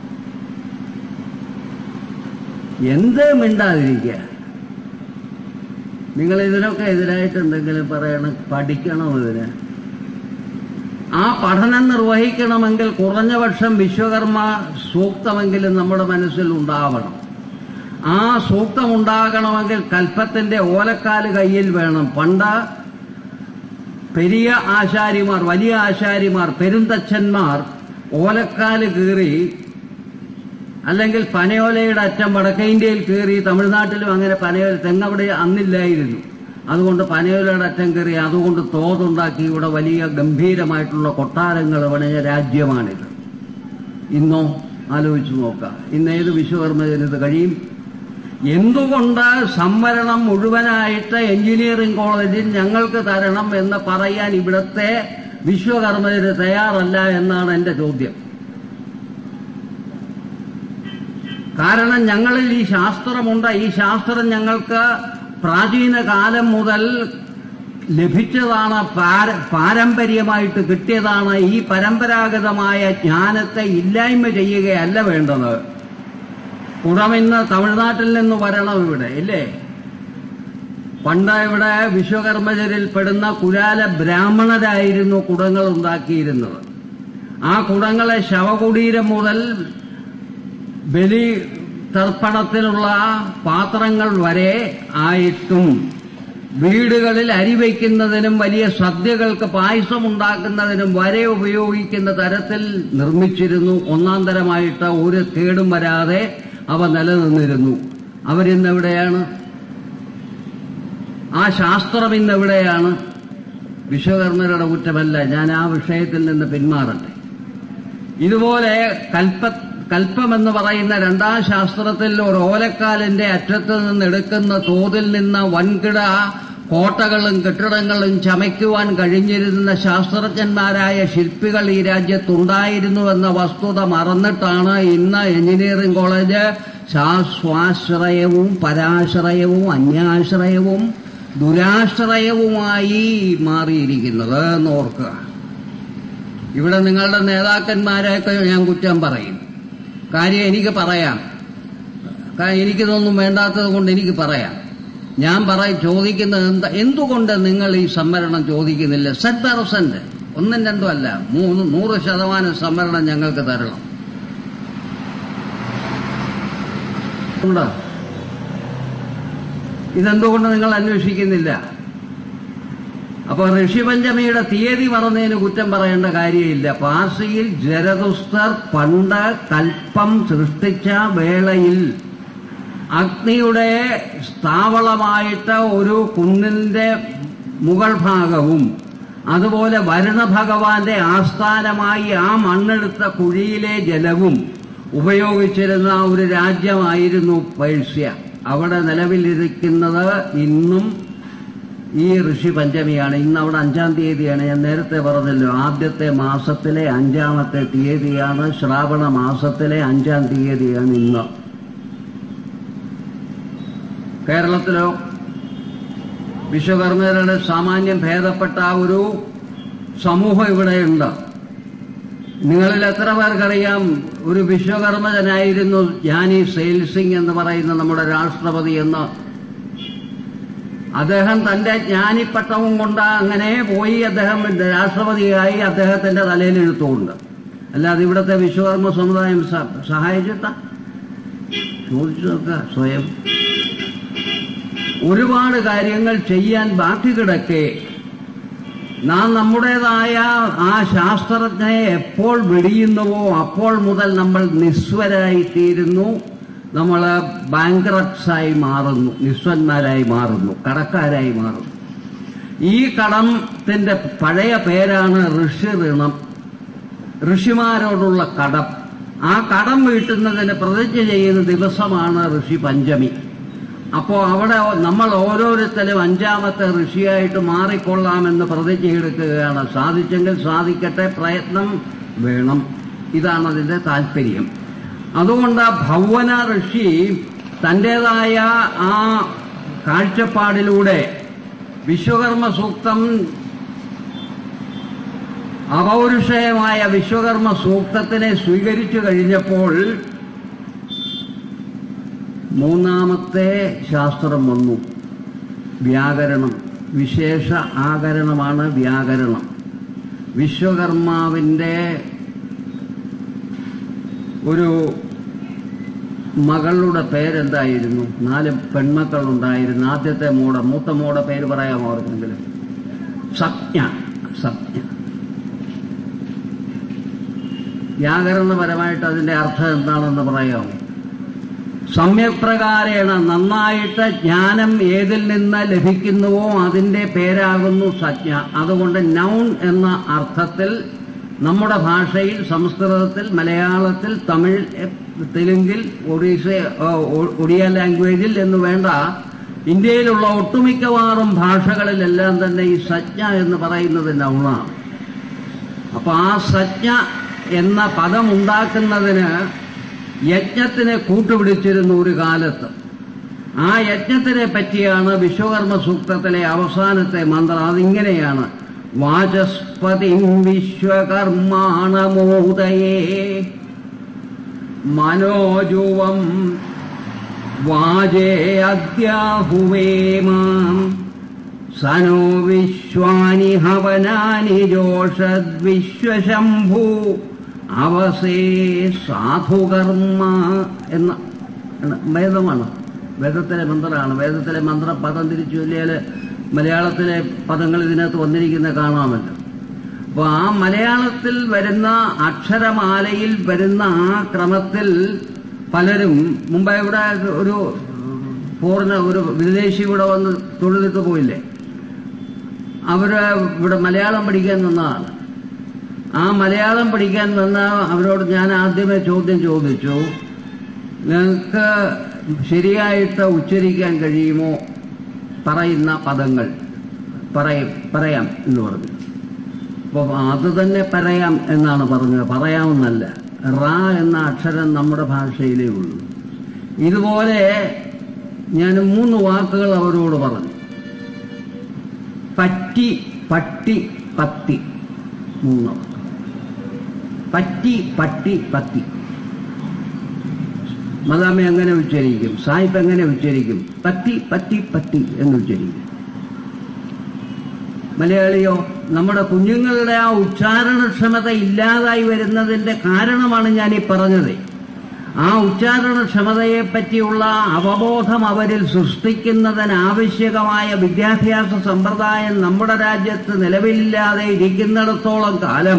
എന്ത് മിണ്ടാതിരിക്കുക നിങ്ങൾ ഇതിനൊക്കെ എതിരായിട്ട് എന്തെങ്കിലും പറയണം പഠിക്കണം ഇതിന് ആ പഠനം നിർവഹിക്കണമെങ്കിൽ കുറഞ്ഞപക്ഷം വിശ്വകർമ്മ സൂക്തമെങ്കിലും നമ്മുടെ മനസ്സിൽ ഉണ്ടാവണം ആ സൂക്തം ഉണ്ടാകണമെങ്കിൽ കൽപ്പത്തിന്റെ ഓലക്കാല് കയ്യിൽ വേണം പണ്ട് പെരിയ ആശാരിമാർ വലിയ ആശാരിമാർ പെരുന്തച്ഛന്മാർ ഓലക്കാല് കീറി അല്ലെങ്കിൽ പനയോലയുടെ അറ്റം വടക്കേ ഇന്ത്യയിൽ കയറി തമിഴ്നാട്ടിലും അങ്ങനെ പനയോല തെങ്ങവിടെ അന്നില്ലായിരുന്നു അതുകൊണ്ട് പനയോലയുടെ അറ്റം കയറി അതുകൊണ്ട് തോതുണ്ടാക്കി ഇവിടെ വലിയ ഗംഭീരമായിട്ടുള്ള കൊട്ടാരങ്ങൾ പണിഞ്ഞ രാജ്യമാണിത് ഇന്നോ ആലോചിച്ച് നോക്കാം ഇന്ന് ഏത് വിശ്വകർമ്മത്തിന് ഇത് കഴിയും എന്തുകൊണ്ട് സംവരണം മുഴുവനായിട്ട് എഞ്ചിനീയറിംഗ് കോളേജിൽ ഞങ്ങൾക്ക് തരണം എന്ന് പറയാൻ ഇവിടുത്തെ വിശ്വകർമ്മത്തിന് തയ്യാറല്ല എന്നാണ് എന്റെ ചോദ്യം കാരണം ഞങ്ങളിൽ ഈ ശാസ്ത്രമുണ്ട് ഈ ശാസ്ത്രം ഞങ്ങൾക്ക് പ്രാചീന കാലം മുതൽ ലഭിച്ചതാണ് പാര- പാരമ്പര്യമായിട്ട് കിട്ടിയതാണ് ഈ പരമ്പരാഗതമായ ജ്ഞാനത്തെ ഇല്ലായ്മ ചെയ്യുകയല്ല വേണ്ടത് കുടമിന്ന് തമിഴ്നാട്ടിൽ നിന്ന് വരണം ഇവിടെ ഇല്ലേ പണ്ട് ഇവിടെ വിശ്വകർമ്മചരിൽ പെടുന്ന കുലാല ബ്രാഹ്മണരായിരുന്നു കുടങ്ങൾ ഉണ്ടാക്കിയിരുന്നത് ആ കുടങ്ങളെ ശവകുടീരം മുതൽ ബലി തർപ്പണത്തിനുള്ള പാത്രങ്ങൾ വരെ ആയിട്ടും വീടുകളിൽ അരി വയ്ക്കുന്നതിനും വലിയ സദ്യകൾക്ക് പായസം ഉണ്ടാക്കുന്നതിനും വരെ ഉപയോഗിക്കുന്ന തരത്തിൽ നിർമ്മിച്ചിരുന്നു ഒന്നാം തരമായിട്ട് ഒരു കേടും വരാതെ അവ നിലനിന്നിരുന്നു അവരിന്ന് എവിടെയാണ് ആ ശാസ്ത്രം ഇന്ന് എവിടെയാണ് വിശ്വകർമ്മരുടെ കുറ്റമല്ല ഞാൻ ആ വിഷയത്തിൽ നിന്ന് പിന്മാറട്ടെ ഇതുപോലെ കൽപ്പ കൽപ്പമെന്ന് പറയുന്ന രണ്ടാം ശാസ്ത്രത്തിൽ ഒരു ഓലക്കാലിന്റെ അറ്റത്ത് നിന്ന് എടുക്കുന്ന തോതിൽ നിന്ന് വൻകിട കോട്ടകളും കെട്ടിടങ്ങളും ചമയ്ക്കുവാൻ കഴിഞ്ഞിരുന്ന ശാസ്ത്രജ്ഞന്മാരായ ശില്പികൾ ഈ രാജ്യത്തുണ്ടായിരുന്നു എന്ന വസ്തുത മറന്നിട്ടാണ് ഇന്ന് എഞ്ചിനീയറിംഗ് കോളേജ് സ്വാശ്രയവും പരാശ്രയവും അന്യാശ്രയവും ദുരാശ്രയവുമായി മാറിയിരിക്കുന്നത് എന്ന് ഓർക്കുക ഇവിടെ നിങ്ങളുടെ നേതാക്കന്മാരെയൊക്കെ ഞാൻ കുറ്റം പറയും കാര്യം എനിക്ക് പറയാം കാ- എനിക്കിതൊന്നും വേണ്ടാത്തത് കൊണ്ട് എനിക്ക് പറയാം ഞാൻ പറയും ചോദിക്കുന്നത് എന്താ എന്തുകൊണ്ട് നിങ്ങൾ ഈ സംവരണം ചോദിക്കുന്നില്ല സെറ്റ് പെർസെന്റ് ഒന്നും രണ്ടും അല്ല മൂന്ന് നൂറ് ശതമാനം സംവരണം ഞങ്ങൾക്ക് തരണം ഉണ്ടോ ഇതെന്തുകൊണ്ട് നിങ്ങൾ അന്വേഷിക്കുന്നില്ല അപ്പൊ ഋഷിപഞ്ചമിയുടെ തീയതി മറന്നതിന് കുറ്റം പറയേണ്ട കാര്യമില്ല പാർസിയിൽ ജരതുസ്തർ പണ്ട് കൽപ്പം സൃഷ്ടിച്ച വേളയിൽ അഗ്നിയുടെ സ്ഥാവളമായിട്ട് ഒരു കുന്നിന്റെ മുകൾ ഭാഗവും അതുപോലെ വരുണ ഭഗവാന്റെ ആസ്ഥാനമായി ആ മണ്ണെടുത്ത കുഴിയിലെ ജലവും ഉപയോഗിച്ചിരുന്ന ഒരു രാജ്യമായിരുന്നു പേഴ്സ്യ അവിടെ നിലവിലിരിക്കുന്നത് ഇന്നും ഈ ഋഷി പഞ്ചമിയാണ് ഇന്ന് അവിടെ അഞ്ചാം തീയതിയാണ് ഞാൻ നേരത്തെ പറഞ്ഞല്ലോ ആദ്യത്തെ മാസത്തിലെ അഞ്ചാമത്തെ തീയതിയാണ് ശ്രാവണ മാസത്തിലെ അഞ്ചാം തീയതിയാണ് ഇന്ന് കേരളത്തിലോ വിശ്വകർമ്മരുടെ സാമാന്യം ഭേദപ്പെട്ട ആ ഒരു സമൂഹം ഇവിടെയുണ്ട് നിങ്ങളിൽ എത്ര പേർക്കറിയാം ഒരു വിശ്വകർമ്മജനായിരുന്നു ജാനി സെയിൽ സിംഗ് എന്ന് പറയുന്ന നമ്മുടെ രാഷ്ട്രപതി എന്ന് അദ്ദേഹം തന്റെ ജ്ഞാനിപ്പട്ടവും കൊണ്ട് അങ്ങനെ പോയി അദ്ദേഹം രാഷ്ട്രപതിയായി അദ്ദേഹത്തിന്റെ തലയിൽ എഴുത്തുകൊണ്ട് അല്ലാതെ ഇവിടുത്തെ വിശ്വകർമ്മ സമുദായം സ- സഹായിച്ചിട്ട ചോദിച്ചു നോക്കുക സ്വയം ഒരുപാട് കാര്യങ്ങൾ ചെയ്യാൻ ബാക്കി കിടക്കെ നാം നമ്മുടേതായ ആ ശാസ്ത്രജ്ഞയെ എപ്പോൾ വെടിയുന്നുവോ അപ്പോൾ മുതൽ നമ്മൾ നിസ്വരായിത്തീരുന്നു നമ്മൾ ബാങ്ക്രപ്സായി മാറുന്നു നിസ്വന്മാരായി മാറുന്നു കടക്കാരായി മാറുന്നു ഈ കടത്തിന്റെ പഴയ പേരാണ് ഋഷി ഋണം ഋഷിമാരോടുള്ള കടം ആ കടം വീട്ടുന്നതിന് പ്രതിജ്ഞ ചെയ്യുന്ന ദിവസമാണ് ഋഷി പഞ്ചമി അപ്പോൾ അവിടെ നമ്മൾ ഓരോരുത്തരും അഞ്ചാമത്തെ ഋഷിയായിട്ട് മാറിക്കൊള്ളാമെന്ന് പ്രതിജ്ഞ എടുക്കുകയാണ് സാധിച്ചെങ്കിൽ സാധിക്കട്ടെ പ്രയത്നം വേണം ഇതാണ് അതിന്റെ താല്പര്യം അതുകൊണ്ട് ഭൗവന ഋഷി തന്റേതായ ആ കാഴ്ചപ്പാടിലൂടെ വിശ്വകർമ്മ സൂക്തം അപൗരുഷയമായ വിശ്വകർമ്മ സൂക്തത്തിനെ സ്വീകരിച്ചു കഴിഞ്ഞപ്പോൾ മൂന്നാമത്തെ ശാസ്ത്രം വന്നു വ്യാകരണം വിശേഷ ആകരണമാണ് വ്യാകരണം വിശ്വകർമാവിൻ്റെ ഒരു മകളുടെ പേരെന്തായിരുന്നു നാല് പെൺമക്കളുണ്ടായിരുന്നു ആദ്യത്തെ മോടെ മൂത്ത മോടെ പേര് പറയാമോ അവർക്കെങ്കിലും സജ്ഞ സജ്ഞ വ്യാകരണപരമായിട്ട് അതിന്റെ അർത്ഥം എന്താണെന്ന് പറയാമോ സമ്യപ്രകാരേണ നന്നായിട്ട് ജ്ഞാനം ഏതിൽ നിന്ന് ലഭിക്കുന്നുവോ അതിന്റെ പേരാകുന്നു സജ്ഞ അതുകൊണ്ട് നൗൺ എന്ന അർത്ഥത്തിൽ നമ്മുടെ ഭാഷയിൽ സംസ്കൃതത്തിൽ മലയാളത്തിൽ തമിഴ് എ, തെലുങ്കിൽ ഒറീസ ഓ, ഒ- ഒഡിയ ലാംഗ്വേജിൽ എന്ന് വേണ്ട ഇന്ത്യയിലുള്ള ഒട്ടുമിക്കവാറും ഭാഷകളിലെല്ലാം തന്നെ ഈ സജ്ഞ എന്ന് പറയുന്നത് നൗണാണ് അപ്പൊ ആ സജ്ഞ എന്ന പദം ഉണ്ടാക്കുന്നതിന് യജ്ഞത്തിനെ കൂട്ടുപിടിച്ചിരുന്ന ഒരു കാലത്ത് ആ യജ്ഞത്തിനെ പറ്റിയാണ് വിശ്വകർമ്മ സൂക്തത്തിലെ അവസാനത്തെ മന്ത്രം അതിങ്ങനെയാണ് വാചസ്പതി വിശ്വകർമാണമോദയേ മനോജുവം വാജേ അദ്യാഹുവേമാം സനോ വിശ്വാനി ഹവനാനി ജോഷദ്വിശ്വശംഭൂ അവസേ സാധുകർമ്മ എന്ന എന്ന വേദമാണ് വേദത്തിലെ മന്ത്രമാണ് വേദത്തിലെ മന്ത്രം പദം തിരിച്ചു ചൊല്ലിയാൽ മലയാളത്തിലെ പദങ്ങൾ ഇതിനകത്ത് വന്നിരിക്കുന്നത് കാണാമല്ലോ അപ്പോൾ ആ മലയാളത്തിൽ വരുന്ന അക്ഷരമാലയിൽ വരുന്ന ആ ക്രമത്തിൽ പലരും മുമ്പ് ഇവിടെ ഒരു പൂർണ്ണ ഒരു വിദേശി ഇവിടെ വന്ന് തൊഴിലിട്ട് പോയില്ലേ അവര് ഇവിടെ മലയാളം പഠിക്കാൻ വന്നതാണ് ആ മലയാളം പഠിക്കാൻ വന്ന അവരോട് ഞാൻ ആദ്യമേ ചോദ്യം ചോദിച്ചു നിങ്ങൾക്ക് ശരിയായിട്ട് ഉച്ചരിക്കാൻ കഴിയുമോ പറയുന്ന പദങ്ങൾ പറയും പറയാം എന്ന് പറഞ്ഞു അപ്പോൾ അത് തന്നെ പറയാം എന്നാണ് പറഞ്ഞത് പറയാമെന്നല്ല റ എന്ന അക്ഷരം നമ്മുടെ ഭാഷയിലേ ഉള്ളൂ ഇതുപോലെ ഞാൻ മൂന്ന് വാക്കുകൾ അവരോട് പറഞ്ഞു പറ്റി പട്ടി പത്തി മൂന്ന് പറ്റി പട്ടി പത്തി മദാമ എങ്ങനെ ഉച്ചരിക്കും സായിപ്പ് എങ്ങനെ ഉച്ചരിക്കും പറ്റി പറ്റി പറ്റി എന്ന് ഉച്ചരിക്കും മലയാളിയോ നമ്മുടെ കുഞ്ഞുങ്ങളുടെ ആ ഉച്ചാരണക്ഷമത ഇല്ലാതായി വരുന്നതിന്റെ കാരണമാണ് ഞാൻ ഈ പറഞ്ഞത് ആ ഉച്ചാരണക്ഷമതയെ പറ്റിയുള്ള അവബോധം അവരിൽ സൃഷ്ടിക്കുന്നതിനാവശ്യകമായ വിദ്യാഭ്യാസ സമ്പ്രദായം നമ്മുടെ രാജ്യത്ത് നിലവിലില്ലാതെ ഇരിക്കുന്നിടത്തോളം കാലം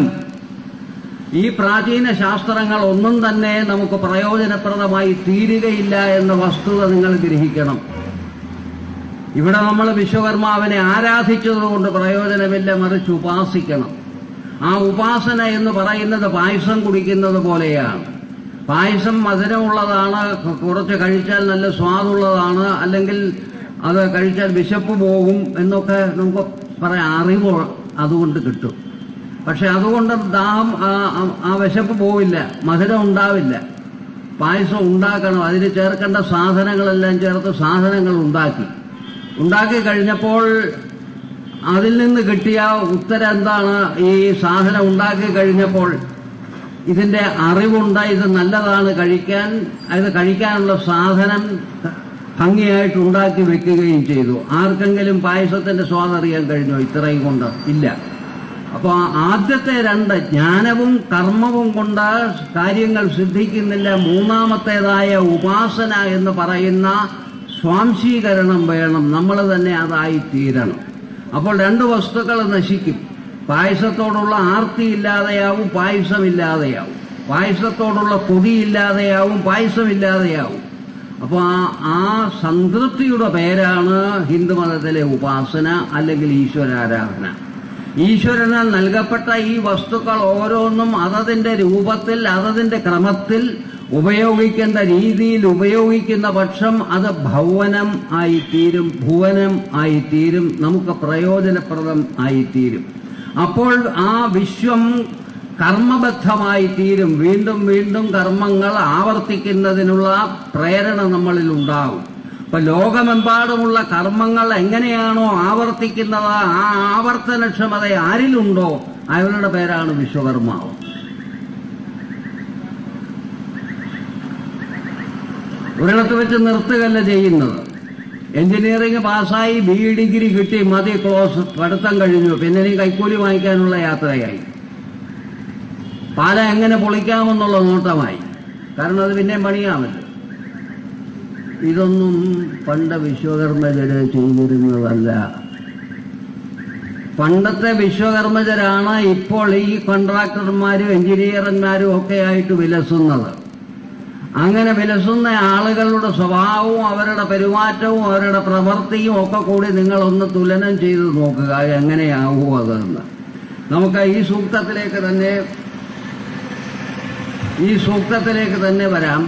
ഈ പ്രാചീന ശാസ്ത്രങ്ങൾ ഒന്നും തന്നെ നമുക്ക് പ്രയോജനപ്രദമായി തീരുകയില്ല എന്ന വസ്തുത നിങ്ങൾ ഗ്രഹിക്കണം ഇവിടെ നമ്മൾ വിശ്വകർമാവിനെ ആരാധിച്ചതുകൊണ്ട് പ്രയോജനമില്ല മറിച്ച് ഉപാസിക്കണം ആ ഉപാസന എന്ന് പറയുന്നത് പായസം കുടിക്കുന്നത് പോലെയാണ് പായസം മധുരമുള്ളതാണ് കുറച്ച് കഴിച്ചാൽ നല്ല സ്വാദുള്ളതാണ് അല്ലെങ്കിൽ അത് കഴിച്ചാൽ വിശപ്പ് പോകും എന്നൊക്കെ നമുക്ക് പറയാം അറിവ് അതുകൊണ്ട് കിട്ടും പക്ഷെ അതുകൊണ്ട് ദാഹം ആ- ആ- ആ വിശപ്പ് പോവില്ല മധുരം ഉണ്ടാവില്ല പായസം ഉണ്ടാക്കണം അതിന് ചേർക്കേണ്ട സാധനങ്ങളെല്ലാം ചേർത്ത് സാധനങ്ങൾ ഉണ്ടാക്കി ഉണ്ടാക്കി കഴിഞ്ഞപ്പോൾ അതിൽ നിന്ന് കിട്ടിയ ഉത്തരം എന്താണ് ഈ സാധനം ഉണ്ടാക്കി കഴിഞ്ഞപ്പോൾ ഇതിന്റെ അറിവുണ്ട് ഇത് നല്ലതാണ് കഴിക്കാൻ ഇത് കഴിക്കാനുള്ള സാധനം ഭംഗിയായിട്ട് ഉണ്ടാക്കി വെക്കുകയും ചെയ്തു ആർക്കെങ്കിലും പായസത്തിന്റെ സ്വാദറിയാൻ കഴിഞ്ഞോ ഇത്രയും കൊണ്ട് ഇല്ല അപ്പോൾ ആദ്യത്തെ രണ്ട് ജ്ഞാനവും കർമ്മവും കൊണ്ട് കാര്യങ്ങൾ സിദ്ധിക്കുന്നില്ല മൂന്നാമത്തേതായ ഉപാസന എന്ന് പറയുന്ന സ്വാംശീകരണം വേണം നമ്മൾ തന്നെ അതായി തീരണം അപ്പോൾ രണ്ട് വസ്തുക്കൾ നശിക്കും പായസത്തോടുള്ള ആർത്തി ഇല്ലാതെയാവും പായസം ഇല്ലാതെയാവും പായസത്തോടുള്ള കൊതി ഇല്ലാതെയാവും പായസം ഇല്ലാതെയാവും അപ്പോൾ ആ ആ സംതൃപ്തിയുടെ പേരാണ് ഹിന്ദുമതത്തിലെ ഉപാസന അല്ലെങ്കിൽ ഈശ്വരാരാധന ഈശ്വരനാൽ നൽകപ്പെട്ട ഈ വസ്തുക്കൾ ഓരോന്നും അതതിന്റെ രൂപത്തിൽ അതതിന്റെ ക്രമത്തിൽ ഉപയോഗിക്കേണ്ട രീതിയിൽ ഉപയോഗിക്കുന്ന പക്ഷം അത് ഭവനം ആയിത്തീരും ഭുവനം ആയിത്തീരും നമുക്ക് പ്രയോജനപ്രദം ആയിത്തീരും അപ്പോൾ ആ വിശ്വം കർമ്മബദ്ധമായി തീരും വീണ്ടും വീണ്ടും കർമ്മങ്ങൾ ആവർത്തിക്കുന്നതിനുള്ള പ്രേരണ നമ്മളിൽ ഉണ്ടാകും ഇപ്പൊ ലോകമെമ്പാടുമുള്ള കർമ്മങ്ങൾ എങ്ങനെയാണോ ആവർത്തിക്കുന്നത് ആ ആവർത്തനക്ഷമത ആരിലുണ്ടോ അവരുടെ പേരാണ് വിശ്വകർമാവ് ഒരിടത്ത് വെച്ച് നിർത്തുകയല്ല ചെയ്യുന്നത് എഞ്ചിനീയറിംഗ് പാസ്സായി ബി ഡിഗ്രി കിട്ടി മതി ക്ലോസ് പഠിത്തം കഴിഞ്ഞു പിന്നെ ഇനി കൈക്കൂലി വാങ്ങിക്കാനുള്ള യാത്രയായി പാല എങ്ങനെ പൊളിക്കാമെന്നുള്ള നോട്ടമായി കാരണം അത് പിന്നെയും പണിയാമല്ലോ ഇതൊന്നും പണ്ട് വിശ്വകർമ്മജര് ചെയ്തിരുന്നതല്ല പണ്ടത്തെ വിശ്വകർമ്മജരാണ് ഇപ്പോൾ ഈ കോൺട്രാക്ടർമാരും എഞ്ചിനീയർമാരും ഒക്കെ ആയിട്ട് വിലസുന്നത് അങ്ങനെ വിലസുന്ന ആളുകളുടെ സ്വഭാവവും അവരുടെ പെരുമാറ്റവും അവരുടെ പ്രവൃത്തിയും ഒക്കെ കൂടി നിങ്ങളൊന്ന് തുലനം ചെയ്ത് നോക്കുക എങ്ങനെയാവൂ അതെന്ന് നമുക്ക് ഈ സൂക്തത്തിലേക്ക് തന്നെ ഈ സൂക്തത്തിലേക്ക് തന്നെ വരാം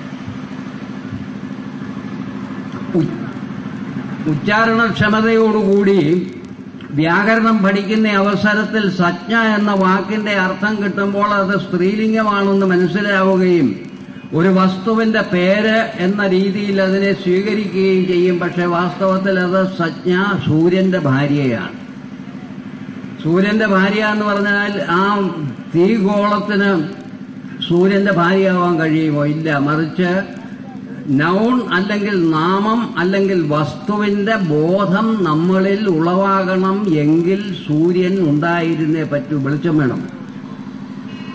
ഉ- ഉച്ചാരണക്ഷമതയോടുകൂടി വ്യാകരണം പഠിക്കുന്ന അവസരത്തിൽ സജ്ഞ എന്ന വാക്കിന്റെ അർത്ഥം കിട്ടുമ്പോൾ അത് സ്ത്രീലിംഗമാണെന്ന് മനസ്സിലാവുകയും ഒരു വസ്തുവിന്റെ പേര് എന്ന രീതിയിൽ അതിനെ സ്വീകരിക്കുകയും ചെയ്യും പക്ഷെ വാസ്തവത്തിൽ അത് സജ്ഞ സൂര്യന്റെ ഭാര്യയാണ് സൂര്യന്റെ ഭാര്യ എന്ന് പറഞ്ഞാൽ ആ തീഗോളത്തിന് സൂര്യന്റെ ഭാര്യയാവാൻ കഴിയുമോ ഇല്ല മറിച്ച് നൗൺ അല്ലെങ്കിൽ നാമം അല്ലെങ്കിൽ വസ്തുവിന്റെ ബോധം നമ്മളിൽ ഉളവാകണം എങ്കിൽ സൂര്യൻ ഉണ്ടായിരുന്നേ പറ്റൂ വെളിച്ചം വേണം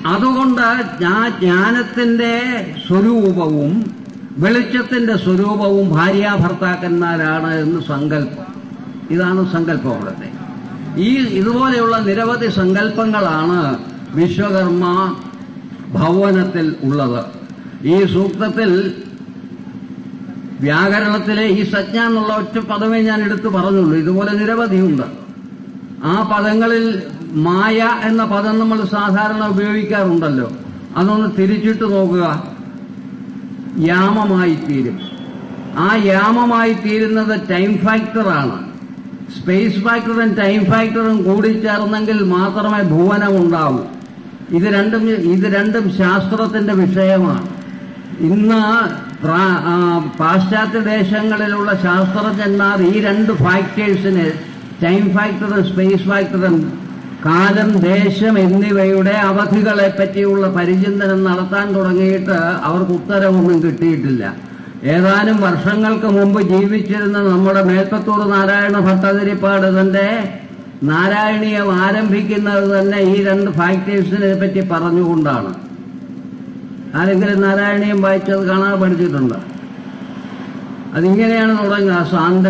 അതുകൊണ്ട് ആ ജ്ഞാനത്തിന്റെ സ്വരൂപവും വെളിച്ചത്തിന്റെ സ്വരൂപവും ഭാര്യാഭർത്താക്കന്മാരാണ് എന്ന് സങ്കല്പം ഇതാണ് സങ്കല്പം അവിടുത്തെ ഈ ഇതുപോലെയുള്ള നിരവധി സങ്കല്പങ്ങളാണ് വിശ്വകർമ്മ ഭവനത്തിൽ ഉള്ളത് ഈ സൂക്തത്തിൽ വ്യാകരണത്തിലെ ഈ സജ്ഞ എന്നുള്ള ഒറ്റ പദമേ ഞാൻ എടുത്തു പറഞ്ഞുള്ളൂ ഇതുപോലെ നിരവധിയുണ്ട് ആ പദങ്ങളിൽ മായ എന്ന പദം നമ്മൾ സാധാരണ ഉപയോഗിക്കാറുണ്ടല്ലോ അതൊന്ന് തിരിച്ചിട്ട് നോക്കുക യാമമായി തീരും ആ യാമമായി തീരുന്നത് ടൈം ഫാക്ടറാണ് സ്പേസ് ഫാക്ടറും ടൈം ഫാക്ടറും കൂടിച്ചേർന്നെങ്കിൽ മാത്രമേ ഭുവനം ഉണ്ടാവൂ ഇത് രണ്ടും ഇത് രണ്ടും ശാസ്ത്രത്തിന്റെ വിഷയമാണ് ഇന്ന് പ്രാ- ആ, പാശ്ചാത്യ ദേശങ്ങളിലുള്ള ശാസ്ത്രജ്ഞന്മാർ ഈ രണ്ട് ഫാക്ടേഴ്സിന് ടൈം ഫാക്ടറും സ്പേസ് ഫാക്ടറും കാലം ദേശം എന്നിവയുടെ അവധികളെ പറ്റിയുള്ള പരിചിന്തനം നടത്താൻ തുടങ്ങിയിട്ട് അവർക്ക് ഉത്തരവൊന്നും കിട്ടിയിട്ടില്ല ഏതാനും വർഷങ്ങൾക്ക് മുമ്പ് ജീവിച്ചിരുന്ന നമ്മുടെ മേൽപ്പത്തൂർ നാരായണ ഭട്ടതിരിപ്പാട് തന്റെ നാരായണീയം ആരംഭിക്കുന്നത് തന്നെ ഈ രണ്ട് ഫാക്ടേഴ്സിനെ പറ്റി പറഞ്ഞുകൊണ്ടാണ് ആരെങ്കിലും നാരായണീയം വായിച്ചത് കാണാൻ പഠിച്ചിട്ടുണ്ട് അതിങ്ങനെയാണ് തുടങ്ങുക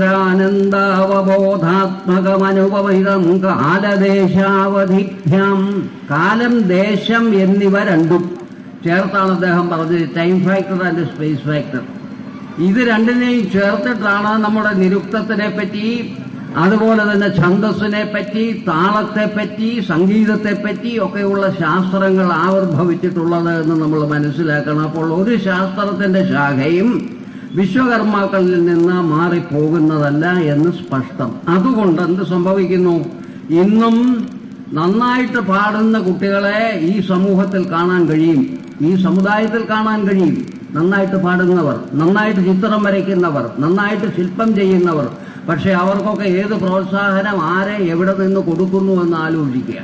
സാന്ദ്രാനന്ദാവബോധാത്മകമനുപവിതം കാലദേശാവധിഭ്യാം കാലം ദേശം എന്നിവ രണ്ടും ചേർത്താണ് അദ്ദേഹം പറഞ്ഞത് time factor and space factor ഇത് രണ്ടിനെയും ചേർത്തിട്ടാണ് നമ്മുടെ നിരുക്തത്തിനെ പറ്റി അതുപോലെ തന്നെ ഛന്ദസ്സിനെ പറ്റി താളത്തെ പറ്റി സംഗീതത്തെ പറ്റി ഒക്കെയുള്ള ശാസ്ത്രങ്ങൾ ആവിർഭവിച്ചിട്ടുള്ളത് എന്ന് നമ്മൾ മനസ്സിലാക്കണം അപ്പോൾ ഒരു ശാസ്ത്രത്തിന്റെ ശാഖയും വിശ്വകർമാക്കളിൽ നിന്ന് മാറിപ്പോകുന്നതല്ല എന്ന് സ്പഷ്ടം അതുകൊണ്ട് എന്ത് സംഭവിക്കുന്നു ഇന്നും നന്നായിട്ട് പാടുന്ന കുട്ടികളെ ഈ സമൂഹത്തിൽ കാണാൻ കഴിയും ഈ സമുദായത്തിൽ കാണാൻ കഴിയും നന്നായിട്ട് പാടുന്നവർ നന്നായിട്ട് ചിത്രം വരയ്ക്കുന്നവർ നന്നായിട്ട് ശില്പം ചെയ്യുന്നവർ പക്ഷെ അവർക്കൊക്കെ ഏത് പ്രോത്സാഹനം ആരെ എവിടെ നിന്ന് കൊടുക്കുന്നു എന്ന് ആലോചിക്കുക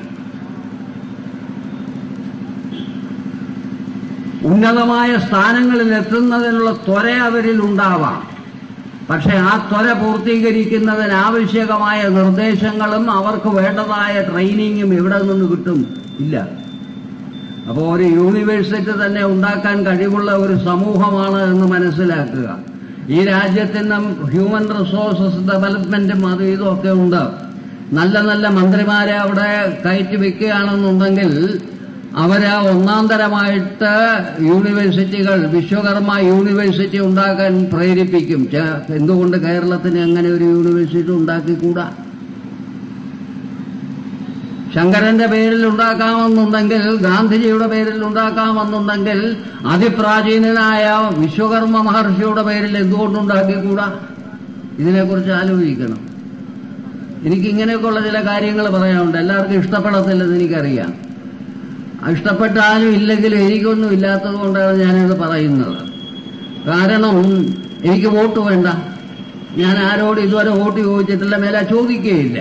ഉന്നതമായ സ്ഥാനങ്ങളിൽ എത്തുന്നതിനുള്ള ത്വര അവരിൽ ഉണ്ടാവാം പക്ഷെ ആ ത്വര പൂർത്തീകരിക്കുന്നതിന് ആവശ്യകമായ നിർദ്ദേശങ്ങളും അവർക്ക് വേണ്ടതായ ട്രെയിനിങ്ങും എവിടെ നിന്ന് കിട്ടും ഇല്ല അപ്പോൾ ഒരു യൂണിവേഴ്സിറ്റി തന്നെ ഉണ്ടാക്കാൻ കഴിവുള്ള ഒരു സമൂഹമാണ് എന്ന് മനസ്സിലാക്കുക ഈ രാജ്യത്തിന് ഹ്യൂമൻ റിസോഴ്സസ് ഡെവലപ്മെന്റും അതും ഇതും ഒക്കെ ഉണ്ട് നല്ല നല്ല മന്ത്രിമാരെ അവിടെ കയറ്റി വെക്കുകയാണെന്നുണ്ടെങ്കിൽ അവര് ഒന്നാം തരമായിട്ട് യൂണിവേഴ്സിറ്റികൾ വിശ്വകർമ്മ യൂണിവേഴ്സിറ്റി ഉണ്ടാക്കാൻ പ്രേരിപ്പിക്കും ചെ- എന്തുകൊണ്ട് കേരളത്തിന് അങ്ങനെ ഒരു യൂണിവേഴ്സിറ്റി ഉണ്ടാക്കിക്കൂടാ ശങ്കരന്റെ പേരിൽ ഉണ്ടാക്കാമെന്നുണ്ടെങ്കിൽ ഗാന്ധിജിയുടെ പേരിൽ ഉണ്ടാക്കാമെന്നുണ്ടെങ്കിൽ അതിപ്രാചീനനായ വിശ്വകർമ്മ മഹർഷിയുടെ പേരിൽ എന്തുകൊണ്ടുണ്ടാക്കിക്കൂടാ ഇതിനെക്കുറിച്ച് ആലോചിക്കണം എനിക്കിങ്ങനെയൊക്കെയുള്ള ചില കാര്യങ്ങൾ പറയാനുണ്ട് എല്ലാവർക്കും ഇഷ്ടപ്പെടത്തില്ലെന്ന് എനിക്കറിയാം ഇഷ്ടപ്പെട്ടാലും ഇല്ലെങ്കിലും എനിക്കൊന്നും ഇല്ലാത്തത് കൊണ്ടാണ് ഞാനിത് പറയുന്നത് കാരണം എനിക്ക് വോട്ട് വേണ്ട ഞാൻ ആരോട് ഇതുവരെ വോട്ട് ചോദിച്ചിട്ടില്ല മേലെ ചോദിക്കുകയില്ല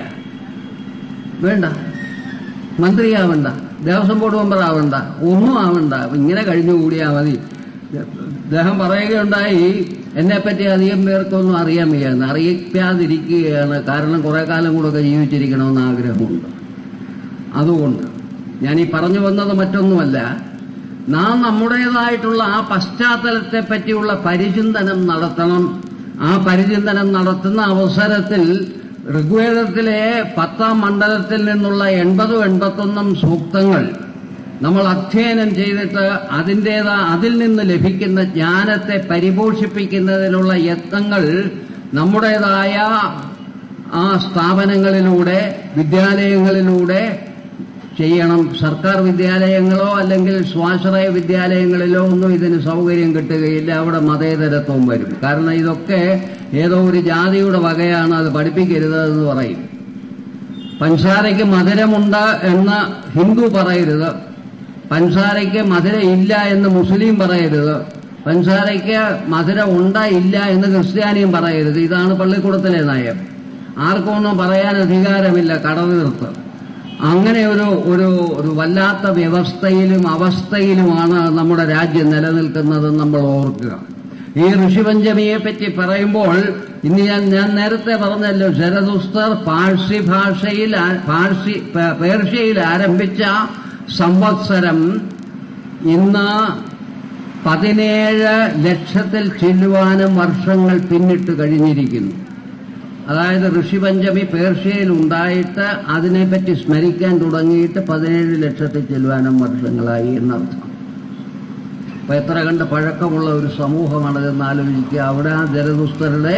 വേണ്ട മന്ത്രിയാവണ്ട ദേവസ്വം ബോർഡ് മെമ്പർ ആവണ്ട ഒന്നും ആവണ്ട ഇങ്ങനെ കഴിഞ്ഞുകൂടിയാ മതി അദ്ദേഹം പറയുകയുണ്ടായി എന്നെപ്പറ്റി അധികം പേർക്കൊന്നും അറിയാൻ വയ്യാന്ന് അറിയിക്കാതിരിക്കുകയാണ് കാരണം കുറെ കാലം കൂടെ ജീവിച്ചിരിക്കണമെന്ന് ആഗ്രഹമുണ്ട് അതുകൊണ്ട് ഞാൻ ഈ പറഞ്ഞു വന്നത് മറ്റൊന്നുമല്ല നാം നമ്മുടേതായിട്ടുള്ള ആ പശ്ചാത്തലത്തെ പറ്റിയുള്ള പരിചിന്തനം നടത്തണം ആ പരിചിന്തനം നടത്തുന്ന അവസരത്തിൽ ഋഗ്വേദത്തിലെ പത്താം മണ്ഡലത്തിൽ നിന്നുള്ള എൺപതും എൺപത്തൊന്നും സൂക്തങ്ങൾ നമ്മൾ അധ്യയനം ചെയ്തിട്ട് അതിൻ്റെതാ അതിൽ നിന്ന് ലഭിക്കുന്ന ജ്ഞാനത്തെ പരിപോഷിപ്പിക്കുന്നതിനുള്ള യത്നങ്ങൾ നമ്മുടേതായ ആ സ്ഥാപനങ്ങളിലൂടെ വിദ്യാലയങ്ങളിലൂടെ ചെയ്യണം സർക്കാർ വിദ്യാലയങ്ങളോ അല്ലെങ്കിൽ സ്വാശ്രയ വിദ്യാലയങ്ങളിലോ ഒന്നും ഇതിന് സൗകര്യം കിട്ടുകയില്ല അവിടെ മതേതരത്വം വരും കാരണം ഇതൊക്കെ ഏതോ ഒരു ജാതിയുടെ വകയാണ് അത് പഠിപ്പിക്കരുത് എന്ന് പറയും പഞ്ചസാരയ്ക്ക് മധുരമുണ്ട് എന്ന് ഹിന്ദു പറയരുത് പഞ്ചസാരയ്ക്ക് മധുരം ഇല്ല എന്ന് മുസ്ലിം പറയരുത് പഞ്ചസാരയ്ക്ക് മധുരം ഉണ്ട് ഇല്ല എന്ന് ക്രിസ്ത്യാനിയും പറയരുത് ഇതാണ് പള്ളിക്കൂടത്തിലെ നയം ആർക്കും ഒന്നും പറയാൻ അധികാരമില്ല കടതീർത്ത് അങ്ങനെ ഒരു ഒരു ഒരു വല്ലാത്ത വ്യവസ്ഥയിലും അവസ്ഥയിലുമാണ് നമ്മുടെ രാജ്യം നിലനിൽക്കുന്നതെന്ന് നമ്മൾ ഓർക്കുക ഈ ഋഷിപഞ്ചമിയെ പറ്റി പറയുമ്പോൾ ഇന്ന് ഞാൻ ഞാൻ നേരത്തെ പറഞ്ഞല്ലോ ശരദുസ്തർ പാഴ്സി ഭാഷയിൽ ആ- പാഴ്സി പേ- പേർഷ്യയിൽ ആരംഭിച്ച സംവത്സരം ഇന്ന് പതിനേഴ് ലക്ഷത്തിൽ ചെല്ലുവാനും വർഷങ്ങൾ പിന്നിട്ട് കഴിഞ്ഞിരിക്കുന്നു അതായത് ഋഷിപഞ്ചമി പേർഷ്യയിൽ ഉണ്ടായിട്ട് അതിനെപ്പറ്റി സ്മരിക്കാൻ തുടങ്ങിയിട്ട് പതിനേഴ് ലക്ഷത്തിൽ ചെല്ലുവാനും വർഷങ്ങളായി എന്നർത്ഥം അപ്പൊ എത്ര കണ്ട് പഴക്കമുള്ള ഒരു സമൂഹമാണതെന്ന് ആലോചിക്കുക അവിടെ ആ ജലദുസ്തരുടെ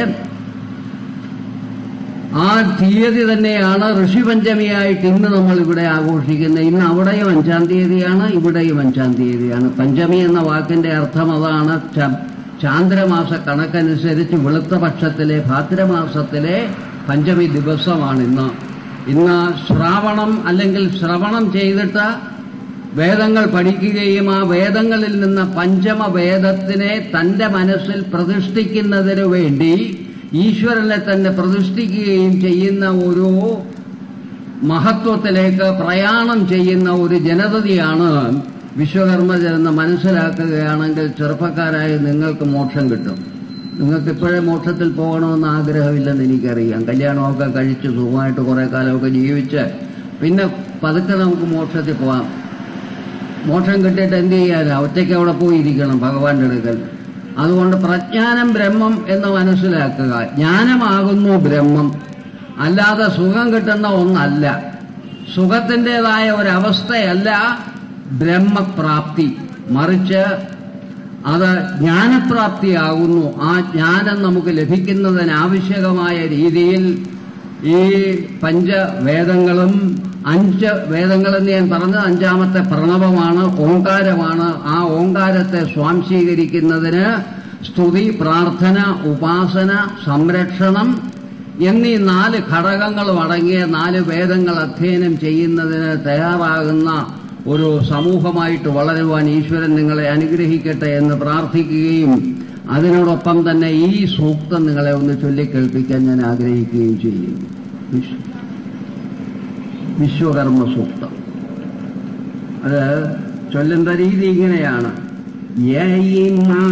ആ തീയതി തന്നെയാണ് ഋഷിപഞ്ചമിയായിട്ട് ഇന്ന് നമ്മൾ ഇവിടെ ആഘോഷിക്കുന്നത് ഇന്ന് അവിടെയും അഞ്ചാം തീയതിയാണ് ഇവിടെയും അഞ്ചാം തീയതിയാണ് പഞ്ചമി എന്ന വാക്കിന്റെ അർത്ഥം അതാണ് ച- ചാന്ദ്രമാസ കണക്കനുസരിച്ച് വെളുത്ത പക്ഷത്തിലെ ഭാദ്രമാസത്തിലെ പഞ്ചമി ദിവസമാണ് ഇന്ന് ഇന്ന് ശ്രാവണം അല്ലെങ്കിൽ ശ്രവണം ചെയ്തിട്ട് വേദങ്ങൾ പഠിക്കുകയും ആ വേദങ്ങളിൽ നിന്ന് പഞ്ചമ വേദത്തിനെ തന്റെ മനസ്സിൽ പ്രതിഷ്ഠിക്കുന്നതിനു വേണ്ടി ഈശ്വരനെ തന്നെ പ്രതിഷ്ഠിക്കുകയും ചെയ്യുന്ന ഒരു മഹത്വത്തിലേക്ക് പ്രയാണം ചെയ്യുന്ന ഒരു ജനതയാണ് വിശ്വകർമ്മജനെന്ന് മനസ്സിലാക്കുകയാണെങ്കിൽ ചെറുപ്പക്കാരായ നിങ്ങൾക്ക് മോക്ഷം കിട്ടും നിങ്ങൾക്ക് ഇപ്പോഴേ മോക്ഷത്തിൽ പോകണമെന്ന് ആഗ്രഹമില്ലെന്ന് എനിക്കറിയാം കല്യാണമൊക്കെ കഴിച്ച് സുഖമായിട്ട് കുറെ കാലമൊക്കെ ജീവിച്ച് പിന്നെ പതുക്കെ നമുക്ക് മോക്ഷത്തിൽ പോകാം മോക്ഷം കിട്ടിയിട്ട് എന്ത് ചെയ്യാനാ ഒറ്റയ്ക്ക് അവിടെ പോയിരിക്കണം ഭഗവാന്റെ അടുക്കൽ അതുകൊണ്ട് പ്രജ്ഞാനം ബ്രഹ്മം എന്ന് മനസ്സിലാക്കുക ജ്ഞാനമാകുന്നു ബ്രഹ്മം അല്ലാതെ സുഖം കിട്ടുന്ന ഒന്നല്ല സുഖത്തിൻ്റെതായ ഒരവസ്ഥയല്ല ബ്രഹ്മപ്രാപ്തി മറിച്ച് അത് ജ്ഞാനപ്രാപ്തിയാകുന്നു ആ ജ്ഞാനം നമുക്ക് ലഭിക്കുന്നതിനാവശ്യകമായ രീതിയിൽ ഈ പഞ്ചവേദങ്ങളും അഞ്ച് വേദങ്ങളെന്ന് ഞാൻ പറഞ്ഞത് അഞ്ചാമത്തെ പ്രണവമാണ് ഓങ്കാരമാണ് ആ ഓങ്കാരത്തെ സ്വാംശീകരിക്കുന്നതിന് സ്തുതി പ്രാർത്ഥന ഉപാസന സംരക്ഷണം എന്നീ നാല് ഘടകങ്ങളും അടങ്ങിയ നാല് വേദങ്ങൾ അധ്യയനം ചെയ്യുന്നതിന് തയ്യാറാകുന്ന ഒരു സമൂഹമായിട്ട് വളരുവാൻ ഈശ്വരൻ നിങ്ങളെ അനുഗ്രഹിക്കട്ടെ എന്ന് പ്രാർത്ഥിക്കുകയും അതിനോടൊപ്പം തന്നെ ഈ സൂക്തം നിങ്ങളെ ഒന്ന് ചൊല്ലിക്കേൾപ്പിക്കാൻ ഞാൻ ആഗ്രഹിക്കുകയും ചെയ്യുന്നു വിശ്വ- വിശ്വകർമ്മ സൂക്തം അത് ചൊല്ലുന്ന രീതി ഇങ്ങനെയാണ് യയിമാ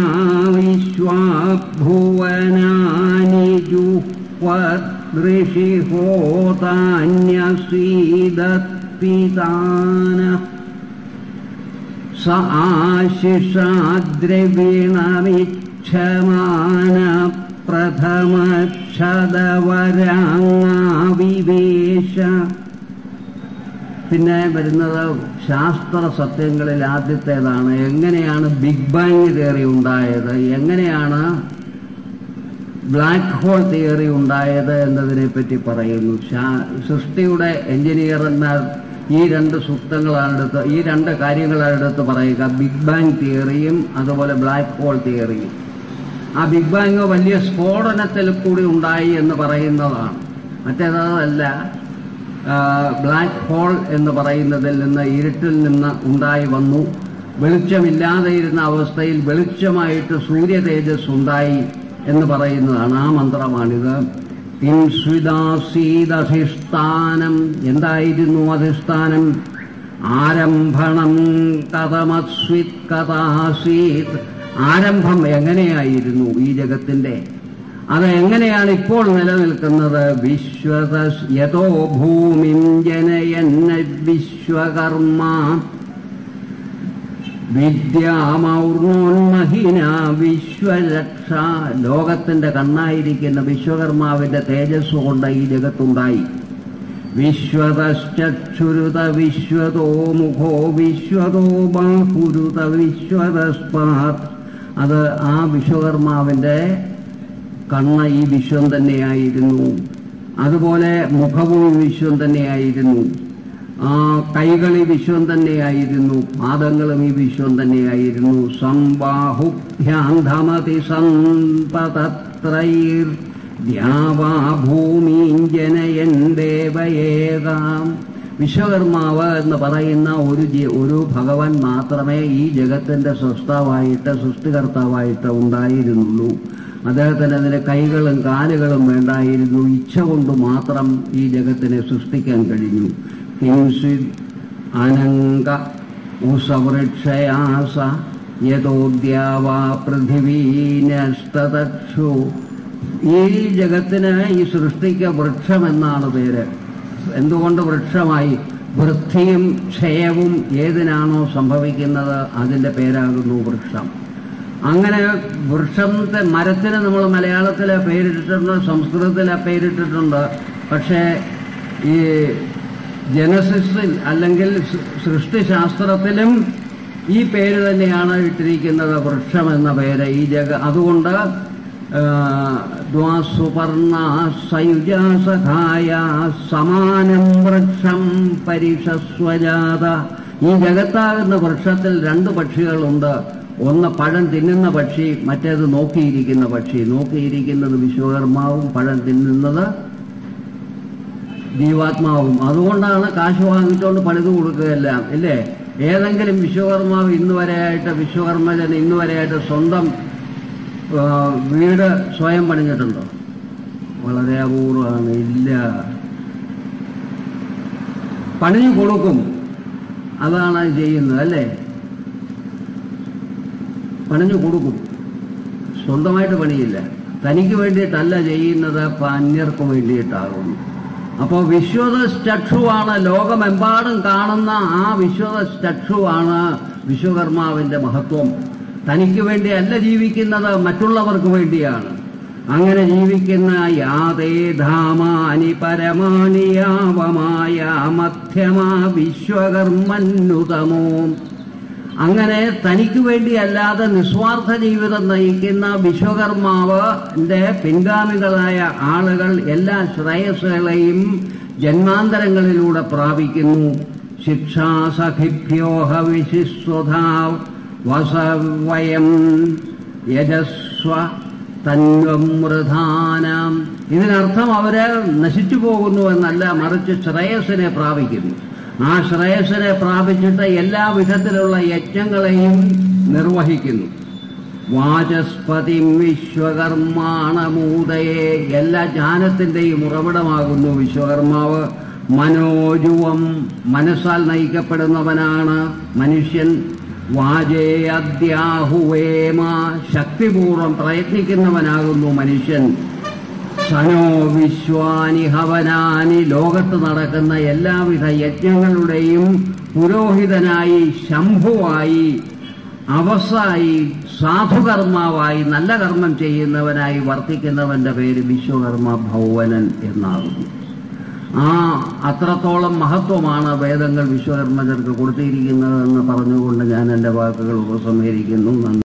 വിശ്വാഭുവനാനി ജുഹ്വദൃഷിഹോതാന്യസീദത്പിതാന സ ആശിഷാദ്രവീണമിച്ഛമാന പ്രഥമക്ഷതവരാങ്ങാവിവേശ പിന്നെ വരുന്നത് ശാസ്ത്ര സത്യങ്ങളിൽ ആദ്യത്തേതാണ് എങ്ങനെയാണ് ബിഗ് ബാങ് തിയറി ഉണ്ടായത് എങ്ങനെയാണ് ബ്ലാക്ക് ഹോൾ തിയറി ഉണ്ടായത് എന്നതിനെ പറ്റി പറയുന്നു ശാ- സൃഷ്ടിയുടെ എഞ്ചിനീയർമാർ ഈ രണ്ട് സൂക്തങ്ങളാണ് എടുത്ത് ഈ രണ്ട് കാര്യങ്ങളാണ് എടുത്ത് പറയുക ബിഗ് ബാങ് തിയറിയും അതുപോലെ ബ്ലാക്ക് ഹോൾ തിയറിയും ആ ബിഗ് ബാങ് വലിയ സ്ഫോടനത്തിൽ കൂടി ഉണ്ടായി എന്ന് പറയുന്നതാണ് മറ്റേതല്ല ബ്ലാക്ക് ഹോൾ എന്ന് പറയുന്നതിൽ നിന്ന് ഇരുട്ടിൽ നിന്ന് ഉണ്ടായി വന്നു വെളിച്ചമില്ലാതെ ഇരുന്ന അവസ്ഥയിൽ വെളിച്ചമായിട്ട് സൂര്യ തേജസ് ഉണ്ടായി എന്ന് പറയുന്നതാണ് ആ മന്ത്രമാണിത് ഇൻസ്വിദാസീദധിഷ്ഠാനം എന്തായിരുന്നു അധിഷ്ഠാനം ആരംഭണം കഥമസ്വിത് കഥാസീത് ആരംഭം എങ്ങനെയായിരുന്നു ഈ ജഗത്തിന്റെ അത് എങ്ങനെയാണ് ഇപ്പോൾ നിലനിൽക്കുന്നത് വിശ്വത യഥോ ഭൂമിം ജനയന്ന വിശ്വകർമ്മ വിദ്യാമൗർണോന്മഹിന വിശ്വരക്ഷ ലോകത്തിന്റെ കണ്ണായിരിക്കുന്ന വിശ്വകർമാവിന്റെ തേജസ് കൊണ്ട് ഈ ജഗത്തുണ്ടായി വിശ്വതശ്ചക്ഷുരുത വിശ്വതോ മുഖോ വിശ്വതോ ബാഹുരുത വിശ്വതസ്പാത് അത് ആ വിശ്വകർമാവിന്റെ കണ്ണ് ഈ വിശ്വം തന്നെയായിരുന്നു അതുപോലെ മുഖവും ഈ വിശ്വം തന്നെയായിരുന്നു ആ കൈകൾ ഈ വിശ്വം തന്നെയായിരുന്നു പാദങ്ങളും ഈ വിശ്വം തന്നെയായിരുന്നു സംബാഹുഭ്യാന്ധമതി സമ്പതത്രൈർ ദ്യാവാ ഭൂമീം ജനയൻ ദേവയേകാം വിശ്വകർമാവ് എന്ന് പറയുന്ന ഒരു ജി- ഒരു ഭഗവാൻ മാത്രമേ ഈ ജഗത്തിന്റെ സൃഷ്ടാവായിട്ട് സൃഷ്ടികർത്താവായിട്ട് ഉണ്ടായിരുന്നുള്ളൂ അദ്ദേഹത്തിന് അതിന് കൈകളും കാലുകളും വേണ്ടായിരുന്നു ഇച്ഛ കൊണ്ട് മാത്രം ഈ ജഗത്തിനെ സൃഷ്ടിക്കാൻ കഴിഞ്ഞു കിംസിത് അനങ്ക ഉസവൃക്ഷയാസ യഥോദ്യാവാ പൃഥിവീനഷ്ടതക്ഷു ഈ ജഗത്തിന് ഈ സൃഷ്ടിക്ക് വൃക്ഷം എന്നാണ് പേര് എന്തുകൊണ്ട് വൃക്ഷമായി വൃദ്ധിയും ക്ഷയവും ഏതിനാണോ സംഭവിക്കുന്നത് അതിന്റെ പേരാകുന്നു വൃക്ഷം അങ്ങനെ വൃക്ഷത്തെ മരത്തിന് നമ്മൾ മലയാളത്തിലെ പേരിട്ടിട്ടുണ്ട് സംസ്കൃതത്തിലെ പേരിട്ടിട്ടുണ്ട് പക്ഷേ ഈ ജനസിസിൽ അല്ലെങ്കിൽ സൃ- സൃഷ്ടിശാസ്ത്രത്തിലും ഈ പേര് തന്നെയാണ് ഇട്ടിരിക്കുന്നത് വൃക്ഷം എന്ന പേര് ഈ ജഗ അതുകൊണ്ട് ആ, ദ്വാസുപർണ സയുജാസഖായ സമാനം വൃക്ഷം പരിഷസ്വജാത ഈ ജഗത്താകുന്ന വൃക്ഷത്തിൽ രണ്ട് പക്ഷികളുണ്ട് ഒന്ന് പഴം തിന്നുന്ന പക്ഷി മറ്റേത് നോക്കിയിരിക്കുന്ന പക്ഷി നോക്കിയിരിക്കുന്നത് വിശ്വകർമാവും പഴം തിന്നുന്നത് ജീവാത്മാവും അതുകൊണ്ടാണ് കാശ് വാങ്ങിച്ചുകൊണ്ട് പണിത് കൊടുക്കുകയെല്ലാം ഇല്ലേ ഏതെങ്കിലും വിശ്വകർമാവ് ഇന്ന് വരെയായിട്ട് വിശ്വകർമ്മജൻ ഇന്ന് വരെയായിട്ട് സ്വന്തം ആ, വീട് സ്വയം പണിഞ്ഞിട്ടുണ്ടോ വളരെ അപൂർവമാണ് ഇല്ല പണിഞ്ഞു കൊടുക്കും അതാണ് ചെയ്യുന്നത് അല്ലേ പണിഞ്ഞു കൊടുക്കും സ്വന്തമായിട്ട് പണിയില്ല തനിക്ക് വേണ്ടിയിട്ടല്ല ചെയ്യുന്നത് അന്യർക്ക് വേണ്ടിയിട്ടാകുന്നു അപ്പോൾ വിശ്വത ചക്ഷുവാണ് ലോകമെമ്പാടും കാണുന്ന ആ വിശ്വത ചക്ഷുവാണ് വിശ്വകർമാവിന്റെ മഹത്വം തനിക്ക് വേണ്ടിയല്ല ജീവിക്കുന്നത് മറ്റുള്ളവർക്ക് വേണ്ടിയാണ് അങ്ങനെ ജീവിക്കുന്ന യാതേ ധാമാനി പരമാണി യാവമായ മധ്യമാ വിശ്വകർമ്മന്നുതമോ അങ്ങനെ തനിക്ക് വേണ്ടിയല്ലാതെ നിസ്വാർത്ഥ ജീവിതം നയിക്കുന്ന വിശ്വകർമാവിന്റെ പിൻഗാമികളായ ആളുകൾ എല്ലാ ശ്രേയസ്സുകളെയും ജന്മാന്തരങ്ങളിലൂടെ പ്രാപിക്കുന്നു ശിക്ഷാസഖിഭ്യോഹ വിശിസ്വധാ വസവയം യജസ്വ തന്വമൃധാനാം ഇതിനർത്ഥം അവര് നശിച്ചു പോകുന്നു എന്നല്ല മറിച്ച് ശ്രേയസ്സിനെ പ്രാപിക്കുന്നു ആ ശ്രേയസ്സിനെ പ്രാപിച്ചിട്ട് എല്ലാ വിധത്തിലുള്ള യജ്ഞങ്ങളെയും നിർവഹിക്കുന്നു വാചസ്പതി വിശ്വകർമാണമൂതയെ എല്ലാ ജ്ഞാനത്തിന്റെയും ഉറവിടമാകുന്നു വിശ്വകർമാവ് മനോജുവം മനസ്സാൽ നയിക്കപ്പെടുന്നവനാണ് മനുഷ്യൻ വാജേ അദ്യാഹുവേമ ശക്തിപൂർവം പ്രയത്നിക്കുന്നവനാകുന്നു മനുഷ്യൻ സനോ വിശ്വാനി ഹവനാനി ലോകത്ത് നടക്കുന്ന എല്ലാവിധ യജ്ഞങ്ങളുടെയും പുരോഹിതനായി ശംഭുവായി അവസായി സാധുകർമാവായി നല്ല കർമ്മം ചെയ്യുന്നവനായി വർത്തിക്കുന്നവന്റെ പേര് വിശ്വകർമ്മ ഭൗവനൻ എന്നാകുന്നു ആ അത്രത്തോളം മഹത്വമാണ് വേദങ്ങൾ വിശ്വകർമ്മജർക്ക് കൊടുത്തിരിക്കുന്നതെന്ന് പറഞ്ഞുകൊണ്ട് ഞാൻ എൻ്റെ വാക്കുകൾ ഉപസംഹരിക്കുന്നു നന്ദി